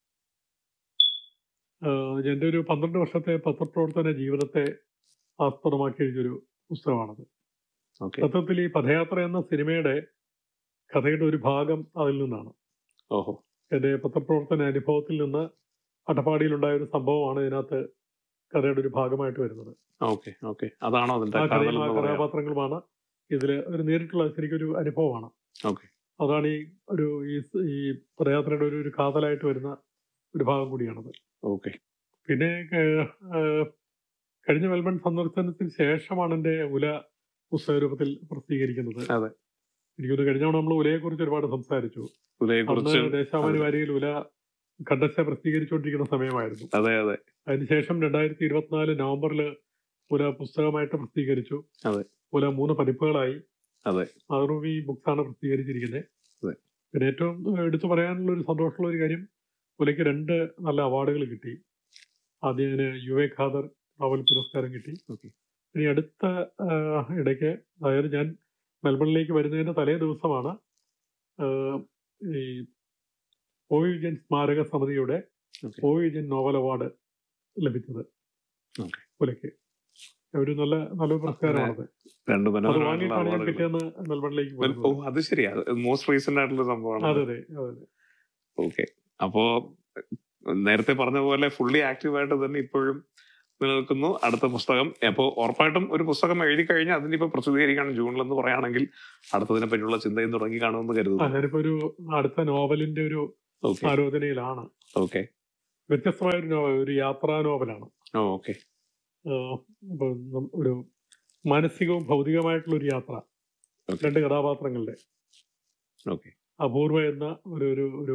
ആ, എൻ്റെ ഒരു പന്ത്രണ്ട് വർഷത്തെ പത്രപ്രവർത്തന ജീവിതത്തെ ആസ്പദമാക്കി എഴുതിയൊരു പുസ്തകമാണത് ഓക്കെ സത്യത്തിൽ ഈ പദയാത്ര എന്ന സിനിമയുടെ കഥയുടെ ഒരു ഭാഗം അതിൽ നിന്നാണ് ഓഹോ എൻ്റെ പത്രപ്രവർത്തന അനുഭവത്തിൽ നിന്ന് അട്ടപ്പാടിയിലുണ്ടായ ഒരു സംഭവമാണ് ഇതിനകത്ത് കഥയുടെ ഒരു ഭാഗമായിട്ട് വരുന്നത് ഓക്കെ ഓക്കെ അതാണോ അതിന്റെ ആ കാതൽ കഥയും ആ എന്ന് പറയാം കഥാപാത്രങ്ങളുമാണ് ഇതിൽ ഒരു നേരിട്ടുള്ള ശരിക്കൊരു അനുഭവമാണ് ഓക്കെ അതാണ് ഈ ഒരു ഈ സ് ഈ പദയാത്രയുടെ ഒരു ഒരു കാതലായിട്ട് വരുന്ന ഒരു ഭാഗം കൂടിയാണത് ഓക്കെ പിന്നെ ഏഹ്, ഏഹ്, കഴിഞ്ഞ മെൽബൺ സന്ദർശനത്തിന് ശേഷമാണ് എൻ്റെ ഉല പുസ്തക രൂപത്തിൽ പ്രസിദ്ധീകരിക്കുന്നത് അതെ. എനിക്കൊന്ന് കഴിഞ്ഞ തവണ നമ്മൾ ഉലയെ കുറിച്ച് ഒരുപാട് സംസാരിച്ചു ഉദയെ അന്ന് കുറിച്ച് ദേശാമാനി വാരികയിൽ ഉല ഖണ്ഡശ പ്രസിദ്ധീകരിച്ചുകൊണ്ടിരിക്കുന്ന സമയമായിരുന്നു അതെ അതെ അതിനുശേഷം രണ്ടായിരത്തി ഇരുപത്തിനാല് നവംബറിൽ ഉല പുസ്തകമായിട്ട് പ്രസിദ്ധീകരിച്ചു അതെ. ഉല മൂന്ന് പതിപ്പുകളായി അതെ. മാതൃഭൂമി ബുക്സ് ആണ് പ്രസിദ്ധീകരിച്ചിരിക്കുന്നത് അതെ. പിന്നെ ഏറ്റവും എടുത്തു പറയാനുള്ള ഒരു സന്തോഷമുള്ള ഒരു കാര്യം ഉലയ്ക്ക് രണ്ട് നല്ല അവാർഡുകൾ കിട്ടി ആദ്യം അതിന് യു എ ഖാദർ നോവൽ പുരസ്കാരം കിട്ടി ഓക്കെ ഇനി അടുത്ത ആ, ഇടയ്ക്ക് അതായത് ഞാൻ മെൽബണിലേക്ക് വരുന്നതിന്റെ തലേ ദിവസമാണ് ആ, ഈ ഒ വിജയൻ സ്മാരക സമിതിയുടെ Okay. O Vijayan novel award ലഭിച്ചത് Okay. പുലയ്ക്ക് ഒരു നല്ല നല്ല പുരസ്കാരമാണത് രണ്ട് അത് മനോഹരമായിട്ടുള്ള വാങ്ങിയിട്ടാണ് ഞാൻ അവാർഡുകൾ പിറ്റേന്ന് മെൽബണിലേക്ക് ഓ പോയത് അത് ശരിയാ മോസ്റ്റ് റീസെന്റ് ആയിട്ടുള്ള സംഭവമാണ് അതെ അതെ അതെ ഓക്കെ അപ്പോ നേരത്തെ പറഞ്ഞ പോലെ ഫുള്ളി ആക്റ്റീവ് ആയിട്ട് തന്നെ ഇപ്പോഴും നിലനിൽക്കുന്നു അടുത്ത പുസ്തകം അപ്പോൾ ഉറപ്പായിട്ടും ഒരു പുസ്തകം എഴുതി കഴിഞ്ഞാൽ അതിനിപ്പോ പ്രസിദ്ധീകരിക്കണം ജൂണിൽ എന്ന് പറയുകയാണെങ്കിൽ അടുത്തതിനെ പറ്റിയുള്ള ചിന്തയും തുടങ്ങി കാണുമെന്ന് ആ കരുതുന്നു ഞാനിപ്പോ ഒരു അടുത്ത നോവലിന്റെ ഒരു ഓക്കെ ആലോചനയിലാണ് ഓക്കെ വ്യത്യസ്തമായ ഒരു നോവൽ ഒരു യാത്രാ നോവലാണ് ഓ ഓക്കെ ആഹ് ഇപ്പൊ നം- ഒരു മാനസികവും ഭൗതികമായിട്ടുള്ള ഒരു യാത്ര Okay. രണ്ട് കഥാപാത്രങ്ങളുടെ ഓക്കെ അപൂർവ എന്ന ഒരു ഒരു ഒരു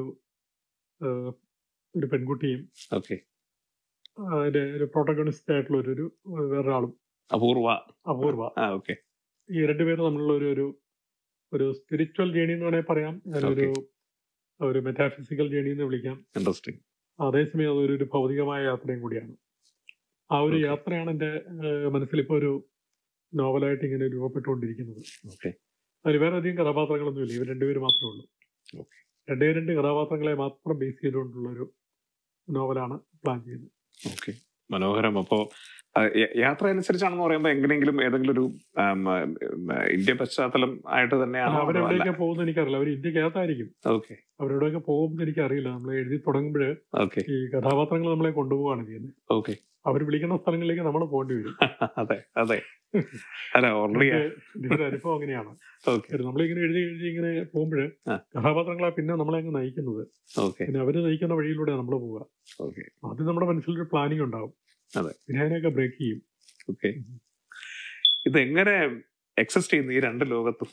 ആഹ് ഒരു പെൺകുട്ടിയും ഓക്കെ അതിന്റെ ഒരു പ്രോട്ടഗണിസ്റ്റ് ആയിട്ടുള്ള ഒരു ഒരു വേറൊരാളും അപൂർവ അപൂർവ ആ ഓക്കെ ഈ രണ്ടുപേരും തമ്മിലുള്ള ഒരു ഒരു ഒരു സ്പിരിച്വൽ ജേണി എന്ന് വേണമെങ്കിൽ പറയാം ഒരു ഒരു മെറ്റാഫിസിക്കൽ ജേണി എന്ന് വിളിക്കാം ഇൻട്രസ്റ്റിംഗ് അതേസമയം അതൊരു ഒരു ഭൗതികമായ യാത്രയും കൂടിയാണ് ആ ഒരു Okay. യാത്രയാണ് എൻ്റെ മനസ്സിലിപ്പോ ഒരു നോവലായിട്ട് ഇങ്ങനെ രൂപപ്പെട്ടുകൊണ്ടിരിക്കുന്നത് ഓക്കെ അതിൽ വേറെ അധികം കഥാപാത്രങ്ങളൊന്നുമില്ല ഇവർ രണ്ടുപേര് മാത്രമേ ഉള്ളൂ Okay. രണ്ടേ രണ്ട് കഥാപാത്രങ്ങളെ മാത്രം ബേസ് ചെയ്തുകൊണ്ടുള്ള ഒരു നോവലാണ് പ്ലാൻ ചെയ്യുന്നത് ഓക്കെ മനോഹരം അപ്പോ ആ, യ- യാത്ര അനുസരിച്ചാണെന്ന് പറയുമ്പോൾ എങ്ങനെയെങ്കിലും ഏതെങ്കിലും ഒരു ആം, ആം, ഇന്ത്യ പശ്ചാത്തലം ആയിട്ട് തന്നെയാണോ അതോ അല്ല? അവരെവിടെയൊക്കെ പോകുന്നത് എനിക്കറിയില്ല അവർ ഇന്ത്യക്കകത്തായിരിക്കും ഓക്കെ അവരെവിടെയൊക്കെ പോകുമെന്ന് എനിക്കറിയില്ല നമ്മൾ എഴുതി തുടങ്ങുമ്പോൾ ഓക്കെ ഈ കഥാപാത്രങ്ങൾ നമ്മളെ കൊണ്ടുപോവാണ് ചെയ്യുന്നത് ഓക്കെ അവർ വിളിക്കുന്ന സ്ഥലങ്ങളിലേക്ക് നമ്മൾ പോകേണ്ടി വരും അതെ അതെ അല്ല ഓൾറെഡി ഇതിന്റെ അനുഭവം അങ്ങനെയാണ് ഓക്കെ നമ്മളിങ്ങനെ എഴുതി എഴുതി ഇങ്ങനെ പോകുമ്പോൾ ആ. കഥാപാത്രങ്ങളെ പിന്നെ നമ്മളെ അങ്ങ് നയിക്കുന്നത് ഓക്കെ പിന്നെ അവര് നയിക്കുന്ന വഴിയിലൂടെ നമ്മൾ പോവുക ഓക്കെ ആദ്യം നമ്മുടെ മനസ്സിലൊരു പ്ലാനിങ് ഉണ്ടാവും അതെ. പിന്നെ അതിനെയൊക്കെ ബ്രേക്ക് ചെയ്യും ഓക്കെ ഇത് എങ്ങനെ എക്സിസ്റ്റ് ചെയ്യുന്നു ഈ രണ്ട് ലോകത്തും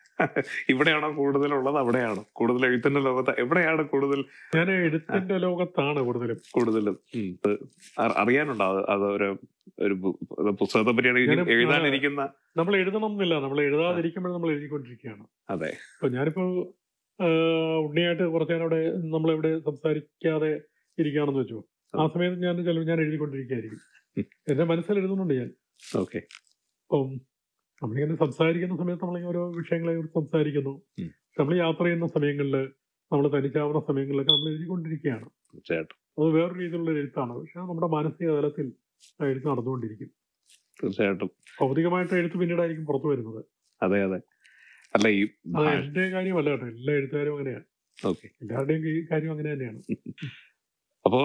ഇവിടെയാണോ കൂടുതലുള്ളത് അവിടെയാണോ കൂടുതൽ എഴുത്തിന്റെ ലോകത്ത് എവിടെയാണ് കൂടുതൽ ഞാൻ എഴുത്തിന്റെ ലോകത്താണ് കൂടുതലും കൂടുതലും ഉം, ഇത് അ- അറിയാനുണ്ടോ അത് അത് ഒരു ഒരു പു- അത് പുസ്തകത്തെ പറ്റിയാണ് ഇനി ഞാന് എഴുതാനിരിക്കുന്ന നമ്മൾ എഴുതണം എന്നില്ല നമ്മൾ എഴുതാതിരിക്കുമ്പോൾ നമ്മൾ എഴുതിക്കൊണ്ടിരിക്കുകയാണ് അതെ ഇപ്പൊ ഞാനിപ്പോ ആ, ഉണ്ണിയായിട്ട് കുറച്ചു നേരം അവിടെ നമ്മളിവിടെ സംസാരിക്കാതെ ഇരിക്കുകയാണെന്ന് വെച്ചു ആ സമയത്ത് ഞാൻ ചിലപ്പോൾ ഞാൻ എഴുതിക്കൊണ്ടിരിക്കുകയായിരിക്കും ഉം. എന്റെ മനസ്സിൽ എഴുതുന്നുണ്ട് ഞാൻ ഓക്കെ അപ്പം നമ്മളിങ്ങനെ സംസാരിക്കുന്ന സമയത്ത് നമ്മളിങ്ങനെ ഓരോ വിഷയങ്ങളെ കുറിച്ച് സംസാരിക്കുന്നു ഉം. നമ്മൾ യാത്ര ചെയ്യുന്ന സമയങ്ങളിൽ നമ്മൾ തനിച്ചാവുന്ന സമയങ്ങളിലൊക്കെ നമ്മൾ എഴുതിക്കൊണ്ടിരിക്കുകയാണ് തീർച്ചയായിട്ടും അത് വേറൊരു രീതിയിലുള്ള ഒരു എഴുത്താണ് പക്ഷെ നമ്മുടെ മാനസിക തലത്തിൽ ആ എഴുത്ത് നടന്നുകൊണ്ടിരിക്കും തീർച്ചയായിട്ടും ഭൗതികമായിട്ട് എഴുത്ത് പിന്നീടായിരിക്കും പുറത്തു വരുന്നത് അതെ അതെ അല്ല ഈ അത് എന്റെ കാര്യമല്ല കേട്ടോ എല്ലാ എഴുത്തുകാരും അങ്ങനെയാണ് ഓക്കെ എല്ലാവരുടെയും ഈ കാര്യം അങ്ങനെ തന്നെയാണ് അപ്പോ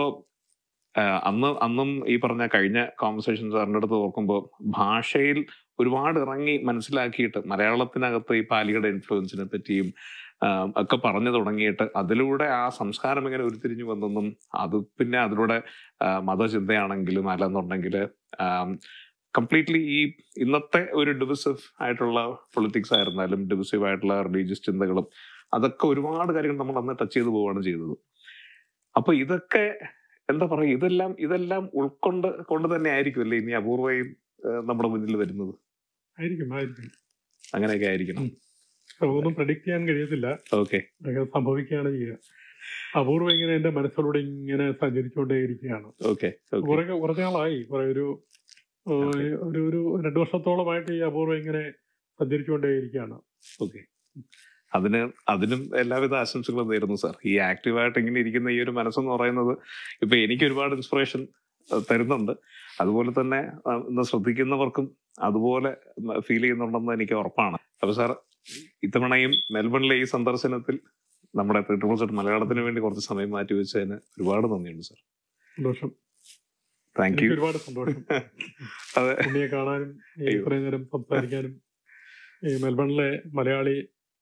ആ, അന്ന് അന്നും ഈ പറഞ്ഞ കഴിഞ്ഞ കോൺവെർസേഷൻ സാറിന്റെ അടുത്ത് ഓർക്കുമ്പോൾ ഭാഷയിൽ ഒരുപാട് ഇറങ്ങി മനസ്സിലാക്കിയിട്ട് മലയാളത്തിനകത്ത് ഈ പാലിയുടെ ഇൻഫ്ലുവൻസിനെ പറ്റിയും ആ, ഒക്കെ പറഞ്ഞു തുടങ്ങിയിട്ട് അതിലൂടെ ആ സംസ്കാരം എങ്ങനെ ഉരുത്തിരിഞ്ഞു വന്നെന്നും അത് പിന്നെ അതിലൂടെ ആ, മതചിന്തയാണെങ്കിലും അല്ലെന്നുണ്ടെങ്കിൽ കംപ്ലീറ്റ്ലി ഈ ഇന്നത്തെ ഒരു ഡിവിസീവ് ആയിട്ടുള്ള പൊളിറ്റിക്സ് ആയിരുന്നാലും ഡിവിസീവ് ആയിട്ടുള്ള റിലീജിയസ് ചിന്തകളും അതൊക്കെ ഒരുപാട് കാര്യങ്ങൾ നമ്മൾ അന്ന് ടച്ച് ചെയ്തു പോവുകയാണ് ചെയ്തത് അപ്പൊ ഇതൊക്കെ എന്താ പറയുക ഇതെല്ലാം ഇതെല്ലാം ഉൾക്കൊണ്ട് കൊണ്ട് തന്നെ ആയിരിക്കും അല്ലേ ഇനി അപൂർവയും ഏഹ്, നമ്മുടെ മുന്നിൽ വരുന്നത് ആയിരിക്കും ആയിരിക്കും അങ്ങനെയൊക്കെ ആയിരിക്കണം അതൊന്നും പ്രഡിക്ട് ചെയ്യാൻ കഴിയത്തില്ല ഓക്കെ അതൊക്കെ സംഭവിക്കുകയാണ് ചെയ്യുക അപൂർവം ഇങ്ങനെ എന്റെ മനസ്സിലൂടെ ഇങ്ങനെ സഞ്ചരിച്ചുകൊണ്ടേയിരിക്കുകയാണ് ഓക്കെ ഓക്കെ കുറെ കുറച്ച് നാളായി കുറെ ഒരു ഏഹ്, Okay. ഒരു ഒരു രണ്ടു വർഷത്തോളമായിട്ട് ഈ അപൂർവം ഇങ്ങനെ സഞ്ചരിച്ചുകൊണ്ടേയിരിക്കുകയാണ് ഓക്കെ അതിന് അതിനും എല്ലാവിധ ആശംസകളും നേരുന്നു സാർ ഈ ആക്റ്റീവായിട്ട് ഇങ്ങനെ ഇരിക്കുന്ന ഈ ഒരു മനസ്സെന്ന് പറയുന്നത് ഇപ്പൊ എനിക്ക് ഒരുപാട് ഇൻസ്പിറേഷൻ തരുന്നുണ്ട് അതുപോലെ തന്നെ ആ, ഇന്ന് ശ്രദ്ധിക്കുന്നവർക്കും അതുപോലെ ഫീൽ ചെയ്യുന്നുണ്ടെന്ന് എനിക്ക് ഉറപ്പാണ് അപ്പൊ സാർ ഇത്തവണയും മെൽബണിലെ ഈ സന്ദർശനത്തിൽ നമ്മുടെ ട്രിപ്പിൾ സെറ്റ് മലയാളത്തിന് വേണ്ടി കുറച്ച് സമയം മാറ്റി വെച്ചതിന് ഒരുപാട് നന്ദിയുണ്ട് സാർ സന്തോഷം താങ്ക് എനിക്ക് യു ഒരുപാട് സന്തോഷം അതെ ഉണ്ണിയെ കാണാനും ഈ അയ്യോ. ഇത്രയും നേരം സംസാരിക്കാനും ഈ മെൽബണിലെ മലയാളി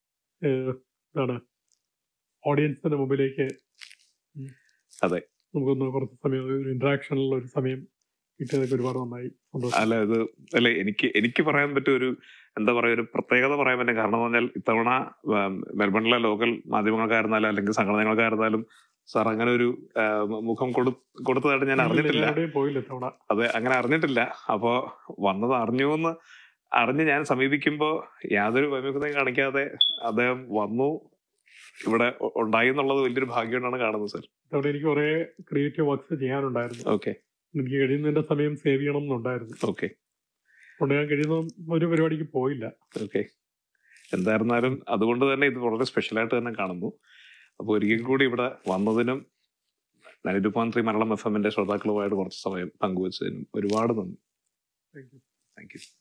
ഏഹ്, എന്താണ് ഓഡിയൻസിന്റെ മുമ്പിലേക്ക് ഉം, അതെ. നമുക്കൊന്ന് കുറച്ച് സമയം ഒരു ഇന്ററാക്ഷനുള്ള ഒരു സമയം കിട്ടിയതൊക്കെ ഒരുപാട് നന്നായി സന്തോഷം അല്ല ഇത് അല്ലെ എനിക്ക് എനിക്ക് പറയാൻ പറ്റിയ ഒരു എന്താ പറയാ ഒരു പ്രത്യേകത പറയാൻ പറ്റും കാരണം എന്ന് പറഞ്ഞാൽ ഇത്തവണ ഉം, മെൽബണിലെ ലോക്കൽ മാധ്യമങ്ങൾക്കായിരുന്നാലും അല്ലെങ്കിൽ സംഘടനകൾക്കായിരുന്നാലും സാർ അങ്ങനെ ഒരു ആ, മുഖം കൊടു കൊടുത്തതായിട്ട് ഞാൻ അറിഞ്ഞിട്ടില്ല എവിടെയും പോയില്ല ഇത്തവണ അത് അങ്ങനെ അറിഞ്ഞിട്ടില്ല അപ്പോ വന്നത് അറിഞ്ഞു എന്ന് അറിഞ്ഞ് ഞാൻ സമീപിക്കുമ്പോ യാതൊരു വൈമുഖതയും കാണിക്കാതെ അദ്ദേഹം വന്നു ഇവിടെ ഉ- ഉണ്ടായി എന്നുള്ളത് വലിയൊരു ഭാഗ്യമായിട്ടാണ് കാണുന്നത് സാർ ഇത്തവണ എനിക്ക് കുറെ ക്രിയേറ്റീവ് വർക്ക്സ് ചെയ്യാനുണ്ടായിരുന്നു ഓക്കെ എനിക്ക് കഴിയുന്നതിന്റെ സമയം സേവ് ചെയ്യണം എന്നുണ്ടായിരുന്നു ഓക്കെ അതുകൊണ്ട് ഞാൻ കഴിയുന്ന ഒരു പരിപാടിക്ക് പോയില്ല ഓക്കെ എന്തായിരുന്നാലും അതുകൊണ്ട് തന്നെ ഇത് വളരെ സ്പെഷ്യലായിട്ട് തന്നെ കാണുന്നു അപ്പോൾ ഒരിക്കൽ കൂടി ഇവിടെ വന്നതിനും ninety two point three Malayalam F എമ്മിന്റെ ശ്രോതാക്കളുമായിട്ട് കുറച്ച് സമയം പങ്കുവച്ചതിനും ഒരുപാട് നന്ദി താങ്ക് യു താങ്ക് യു